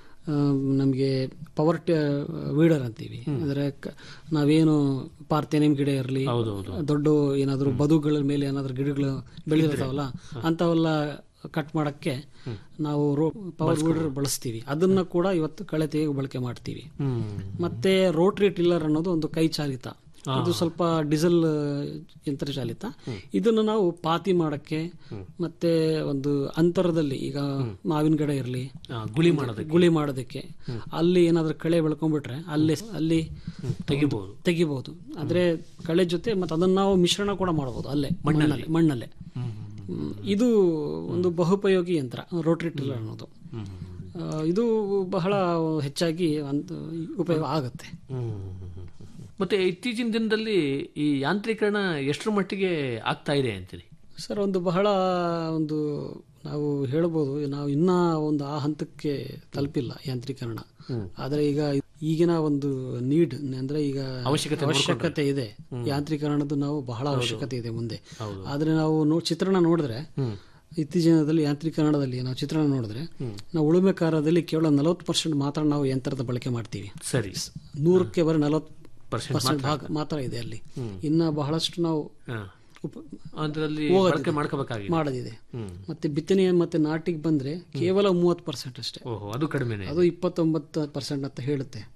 ನಮಗೆ ಪವರ್ ವೀಡರ್ ಅಂತೀವಿ ಅಂದ್ರೆ ಕ- ನಾವೇನು ಪಾರ್ಥೇನಿಯಂ ಗಿಡ ಇರಲಿ ದೊಡ್ಡ ಏನಾದ್ರು ಬದುಗಳ ಮೇಲೆ ಏನಾದ್ರು ಗಿಡಗಳು ಬೆಳೆದಿರ್ತಾವಲ್ಲ ಅಂತವೆಲ್ಲ ಕಟ್ ಮಾಡಕ್ಕೆ ನಾವು ಪವರ್ ವೀಡರ್ ಬಳಸ್ತೀವಿ ಅದನ್ನ ಕೂಡ ಇವತ್ತು ಕಳೆ ತೆಗೆಗೆ ಬಳಕೆ ಮಾಡ್ತೀವಿ ಮತ್ತೆ ರೋಟ್ರಿ ಟಿಲ್ಲರ್ ಅನ್ನೋದು ಒಂದು ಕೈ ಚಾಲಿತ ಇದು ಸ್ವಲ್ಪ ಡೀಸೆಲ್ ಯಂತ್ರ ಚಾಲಿತ ಇದನ್ನು ನಾವು ಪಾತಿ ಮಾಡಕ್ಕೆ ಮತ್ತೆ ಒಂದು ಅಂತರದಲ್ಲಿ ಈಗ ಮಾವಿನ ಗಿಡ ಇರಲಿ ಆ, ಗುಳಿ ಮಾಡೋದಕ್ಕೆ ಗುಳಿ ಮಾಡೋದಕ್ಕೆ ಅಲ್ಲಿ ಏನಾದ್ರೂ ಕಳೆ ಬೆಳ್ಕೊಂಡ್ಬಿಟ್ರೆ ಅಲ್ಲಿ ಅಲ್ಲಿ ತೆಗಿಬಹುದು ತೆಗಿಬಹುದು ಆದ್ರೆ ಕಳೆ ಜೊತೆ ಮತ್ತೆ ಅದನ್ನ ನಾವು ಮಿಶ್ರಣ ಕೂಡ ಮಾಡಬಹುದು ಅಲ್ಲೇ ಮಣ್ಣಲ್ಲಿ ಮಣ್ಣಲ್ಲೇ ಹ್ಮ್. ಇದು ಒಂದು ಬಹುಪಯೋಗಿ ಯಂತ್ರ ರೋಟ್ರಿ ಟಿಲ್ಲರ್ ಅನ್ನೋದು ಆ, ಇದು ಬಹಳ ಹೆಚ್ಚಾಗಿ ಒಂದು ಉಪಯೋಗ ಆಗುತ್ತೆ ಮತ್ತೆ ಇತ್ತೀಚಿನ ದಿನದಲ್ಲಿ ಈ ಯಾಂತ್ರೀಕರಣ ಎಷ್ಟರ ಮಟ್ಟಿಗೆ ಆಗ್ತಾ ಇದೆ ಅಂತೀರಿ ಸರ್ ಒಂದು ಬಹಳ ಒಂದು ನಾವು ಹೇಳ್ಬೋದು ನಾವು ಇನ್ನ ಒಂದು ಆ ಹಂತಕ್ಕೆ ತಲುಪಿಲ್ಲ ಯಾಂತ್ರೀಕರಣ ಆದ್ರೆ ಈಗ ಈಗಿನ ಒಂದು ನೀಡ್ ಅಂದ್ರೆ ಈಗ ಅವಶ್ಯಕತೆ ಅವಶ್ಯಕತೆ ಇದೆ ಯಾಂತ್ರೀಕರಣದ ನಾವು ಬಹಳ ಅವಶ್ಯಕತೆ ಇದೆ ಮುಂದೆ ಆದ್ರೆ ನಾವು ನೋ- ಚಿತ್ರಣ ನೋಡಿದ್ರೆ ಇತ್ತೀಚಿನ ದಿನದಲ್ಲಿ ಯಾಂತ್ರೀಕರಣದಲ್ಲಿ ನಾವು ಚಿತ್ರಣ ನೋಡಿದ್ರೆ ನಾವು ಉಳುಮೆ ಕಾರ್ಯದಲ್ಲಿ ಕೇವಲ ನಲವತ್ತು ಪರ್ಸೆಂಟ್ ಮಾತ್ರ ನಾವು ಯಂತ್ರದ ಬಳಕೆ ಮಾಡ್ತೀವಿ ಸರಿ ನೂರಕ್ಕೆ ಬರೀ ನಲವತ್ತು Percent ಪರ್ಸೆಂಟ್ ಭಾಗ ಮಾತ್ರ ಇದೆ ಅಲ್ಲಿ ಇನ್ನ ಬಹಳಷ್ಟು ನಾವು ಹಾ. ಉಪ- ಅದರಲ್ಲಿ ಹೋಗೋದಿದೆ. ಬಳಕೆ ಮಾಡ್ಕೋಬೇಕಾಗಿದೆ ಮಾಡೋದಿದೆ ಮತ್ತೆ ಬಿತ್ತನೆ ಮತ್ತೆ ನಾಟಿಗೆ ಬಂದ್ರೆ ಕೇವಲ ಮೂವತ್ತು ಪರ್ಸೆಂಟ್ ಅಷ್ಟೇ ಓಹೋ ಅದು ಕಡಿಮೆನೆ ಅದು ಇಪ್ಪತ್ತೊಂಬತ್ತು ಪರ್ಸೆಂಟ್ ಅಂತ ಹೇಳುತ್ತೆ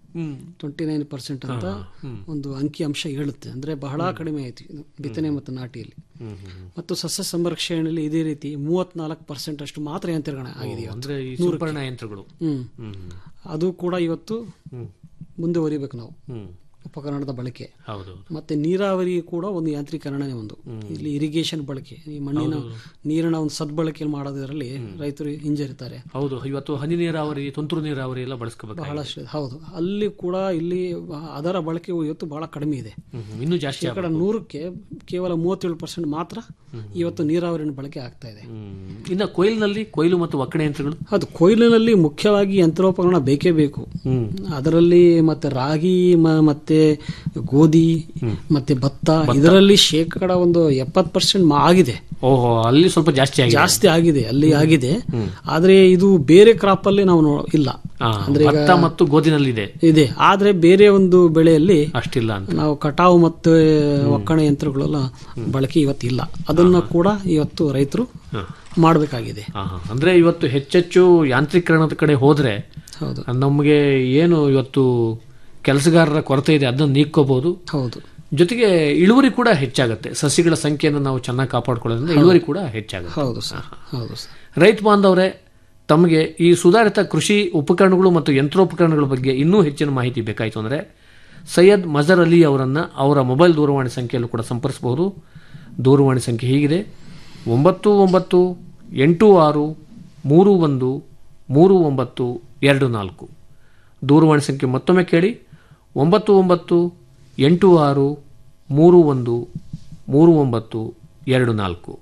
ಟ್ವೆಂಟಿ ನೈನ್ ಪರ್ಸೆಂಟ್ ಅಂತ ಒಂದು ಅಂಕಿ ಅಂಶ ಹೇಳುತ್ತೆ ಅಂದ್ರೆ ಬಹಳ ಕಡಿಮೆ ಆಯ್ತು ಇದು ಬಿತ್ತನೆ ಮತ್ತು ನಾಟಿಯಲ್ಲಿ ಮತ್ತು ಸಸ್ಯ ಸಂರಕ್ಷಣೆಯಲ್ಲಿ ಇದೇ ರೀತಿ ಮೂವತ್ನಾಲ್ಕು ಪರ್ಸೆಂಟ್ ಅಷ್ಟು ಮಾತ್ರ ಯಂತ್ರಗಳ ಆಗಿದೆ ಇವತ್ತು. ಅಂದ್ರೆ ಈ ನೂರಕ್ಕೆ. ಸಿಂಪರಣಾ ಯಂತ್ರಗಳು ಹ್ಮ್ ಹ್ಮ್. ಅದು ಕೂಡ ಇವತ್ತು ಮುಂದುವರಿಬೇಕು ನಾವು ಹ್ಮ್. ಉಪಕರಣದ ಬಳಕೆ ಹೌದು ಮತ್ತೆ ನೀರಾವರಿ ಕೂಡ ಒಂದು ಯಾಂತ್ರೀಕರಣನೇ ಒಂದು ಇಲ್ಲಿ ಇರಿಗೇಷನ್ ಬಳಕೆ ಈ ಮಣ್ಣಿನ ನೀರಿನ ಒಂದು ಸದ್ಬಳಕೆ ಮಾಡೋದ್ರಲ್ಲಿ ರೈತರು ಹಿಂಜರಿತಾರೆ ಹೌದು ಇವತ್ತು ಹನಿ ನೀರಾವರಿ ತುಂತುರು ನೀರಾವರಿ ಎಲ್ಲ ಬಳಸ್ಕೋಬೇಕು ಬಹಳಷ್ಟು ಹೌದು ಅಲ್ಲಿ ಕೂಡ ಇಲ್ಲಿ ಅದರ ಬಳಕೆ ಇವತ್ತು ಬಹಳ ಕಡಿಮೆ ಇದೆ ಇನ್ನೂ ಜಾಸ್ತಿ ಶೇಕಡ ನೂರಕ್ಕೆ ಕೇವಲ ಮೂವತ್ತೇಳು ಪರ್ಸೆಂಟ್ ಮಾತ್ರ ಇವತ್ತು ನೀರಾವರಿನ ಬಳಕೆ ಆಗ್ತಾ ಇದೆ ಇನ್ನು ಕೊಯ್ಲಿನಲ್ಲಿ ಕೊಯ್ಲು ಮತ್ತು ಒಕ್ಕಣೆ ಯಂತ್ರಗಳು ಅದು ಕೊಯ್ಲಿನಲ್ಲಿ ಮುಖ್ಯವಾಗಿ ಯಂತ್ರೋಪಕರಣ ಬೇಕೇ ಬೇಕು ಅದರಲ್ಲಿ ಮತ್ತೆ ರಾಗಿ ಮ- ಮತ್ತೆ ಗೋಧಿ ಮತ್ತೆ ಭತ್ತ ಇದರಲ್ಲಿ ಶೇಕಡ ಒಂದು ಎಪ್ಪತ್ತು ಪರ್ಸೆಂಟ್ ಆಗಿದೆ ಓಹೋ ಅಲ್ಲಿ ಸ್ವಲ್ಪ ಜಾಸ್ತಿ ಆಗಿದೆ ಜಾಸ್ತಿ ಆಗಿದೆ ಅಲ್ಲಿ ಆಗಿದೆ ಆದ್ರೆ ಇದು ಬೇರೆ ಕ್ರಾಪ್ ಅಲ್ಲಿ ನಾವು ನೋ- ಇಲ್ಲ ಆ, ಅಂದ್ರೆ ಈಗ ಭತ್ತ ಮತ್ತು ಗೋಧಿನಲ್ಲಿ ಇದೆ ಇದೆ ಆದ್ರೆ ಬೇರೆ ಒಂದು ಬೆಳೆಯಲ್ಲಿ ಅಷ್ಟಿಲ್ಲ ಅಂತ ನಾವು ಕಟಾವು ಮತ್ತು ಒಕ್ಕಣೆ ಯಂತ್ರಗಳೆಲ್ಲ ಬಳಕೆ ಇವತ್ತಿಲ್ಲ ಅದನ್ನ ಕೂಡ ಇವತ್ತು ರೈತರು ಮಾಡಬೇಕಾಗಿದೆ ಆ, ಹಾ. ಅಂದ್ರೆ ಇವತ್ತು ಹೆಚ್ಚೆಚ್ಚು ಯಾಂತ್ರೀಕರಣದ ಕಡೆ ಹೋದ್ರೆ ಹೌದು ನಮಗೆ ಏನು ಇವತ್ತು ಕೆಲಸಗಾರರ ಕೊರತೆ ಇದೆ ಅದನ್ನ ನೀಕ್ಕೋಬಹುದು ಹೌದು ಜೊತೆಗೆ ಇಳುವರಿ ಕೂಡ ಹೆಚ್ಚಾಗುತ್ತೆ ಸಸಿಗಳ ಸಂಖ್ಯೆಯನ್ನು ನಾವು ಚೆನ್ನಾಗಿ ಕಾಪಾಡ್ಕೊಳ್ಳೋದ್ರಿಂದ ಇಳುವರಿ ಕೂಡ ಹೆಚ್ಚಾಗುತ್ತೆ ಹೌದು ಸರ್ ಹೌದು ಸರ್ ರೈತ ಬಾಂಧವರೇ ತಮಗೆ ಈ ಸುಧಾರಿತ ಕೃಷಿ ಉಪಕರಣಗಳು ಮತ್ತು ಯಂತ್ರೋಪಕರಣಗಳ ಬಗ್ಗೆ ಇನ್ನೂ ಹೆಚ್ಚಿನ ಮಾಹಿತಿ ಬೇಕಾಯಿತು ಅಂದರೆ ಸೈಯದ್ ಮಜರ್ ಅಲಿ ಅವರನ್ನು ಅವರ ಮೊಬೈಲ್ ದೂರವಾಣಿ ಸಂಖ್ಯೆಯಲ್ಲೂ ಕೂಡ ಸಂಪರ್ಸಬಹುದು ದೂರವಾಣಿ ಸಂಖ್ಯೆ ಹೀಗಿದೆ ಒಂಬತ್ತು ಒಂಬತ್ತು ಎಂಟು ಆರು ಮೂರು ಒಂದು ಮೂರು ಒಂಬತ್ತು ಎರಡು ನಾಲ್ಕು ದೂರವಾಣಿ ಸಂಖ್ಯೆ ಮತ್ತೊಮ್ಮೆ ಕೇಳಿ ಒಂಬತ್ತು ಒಂಬತ್ತು ಎಂಟು ಆರು ಮೂರು ಒಂದು ಮೂರು ಒಂಬತ್ತು ಎರಡು ನಾಲ್ಕು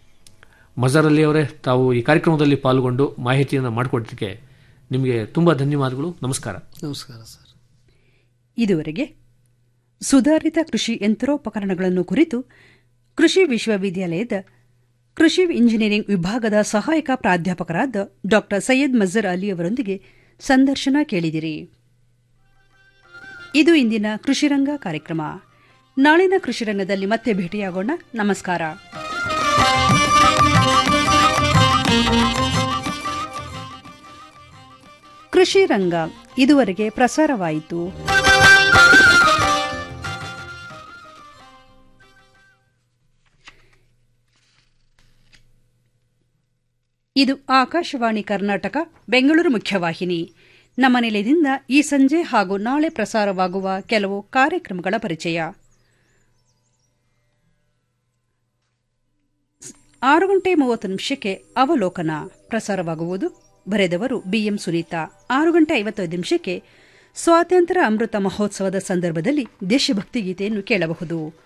ಮಜರ್ ಅಲಿ ಅವರೇ ತಾವು ಈ ಕಾರ್ಯಕ್ರಮದಲ್ಲಿ ಪಾಲ್ಗೊಂಡು ಮಾಹಿತಿಯನ್ನು ಮಾಡಿಕೊಡೋದಕ್ಕೆ ನಿಮಗೆ ತುಂಬ ಧನ್ಯವಾದಗಳು ನಮಸ್ಕಾರ ನಮಸ್ಕಾರ ಸರ್ ಇದುವರೆಗೆ ಸುಧಾರಿತ ಕೃಷಿ ಯಂತ್ರೋಪಕರಣಗಳನ್ನು ಕುರಿತು ಕೃಷಿ ವಿಶ್ವವಿದ್ಯಾಲಯದ ಕೃಷಿ ಇಂಜಿನಿಯರಿಂಗ್ ವಿಭಾಗದ ಸಹಾಯಕ ಪ್ರಾಧ್ಯಾಪಕರಾದ ಡಾ ಸೈಯದ್ ಮಜರ್ ಅಲಿ ಅವರೊಂದಿಗೆ ಸಂದರ್ಶನ ಕೇಳಿದಿರಿ ಇದು ಇಂದಿನ ಕೃಷಿರಂಗ ಕಾರ್ಯಕ್ರಮ ನಾಳಿನ ಕೃಷಿರಂಗದಲ್ಲಿ ಮತ್ತೆ ಭೇಟಿಯಾಗೋಣ ನಮಸ್ಕಾರ ಕೃಷಿ ರಂಗ ಇದುವರೆಗೆ ಪ್ರಸಾರವಾಯಿತು ಇದು ಆಕಾಶವಾಣಿ ಕರ್ನಾಟಕ ಬೆಂಗಳೂರು ಮುಖ್ಯವಾಹಿನಿ ನಮ್ಮ ನಿಲಯದಿಂದ ಈ ಸಂಜೆ ಹಾಗೂ ನಾಳೆ ಪ್ರಸಾರವಾಗುವ ಕೆಲವು ಕಾರ್ಯಕ್ರಮಗಳ ಪರಿಚಯ ಆರು ಗಂಟೆ ಮೂವತ್ತು ನಿಮಿಷಕ್ಕೆ ಅವಲೋಕನ ಪ್ರಸಾರವಾಗುವುದು ಬರೆದವರು ಬಿಎಂ ಸುನೀತಾ ಆರು ಗಂಟೆ ಐವತ್ತೈದು ನಿಮಿಷಕ್ಕೆ ಸ್ವಾತಂತ್ರ್ಯ ಅಮೃತ ಮಹೋತ್ಸವದ ಸಂದರ್ಭದಲ್ಲಿ ದೇಶಭಕ್ತಿ ಗೀತೆಯನ್ನು ಕೇಳಬಹುದು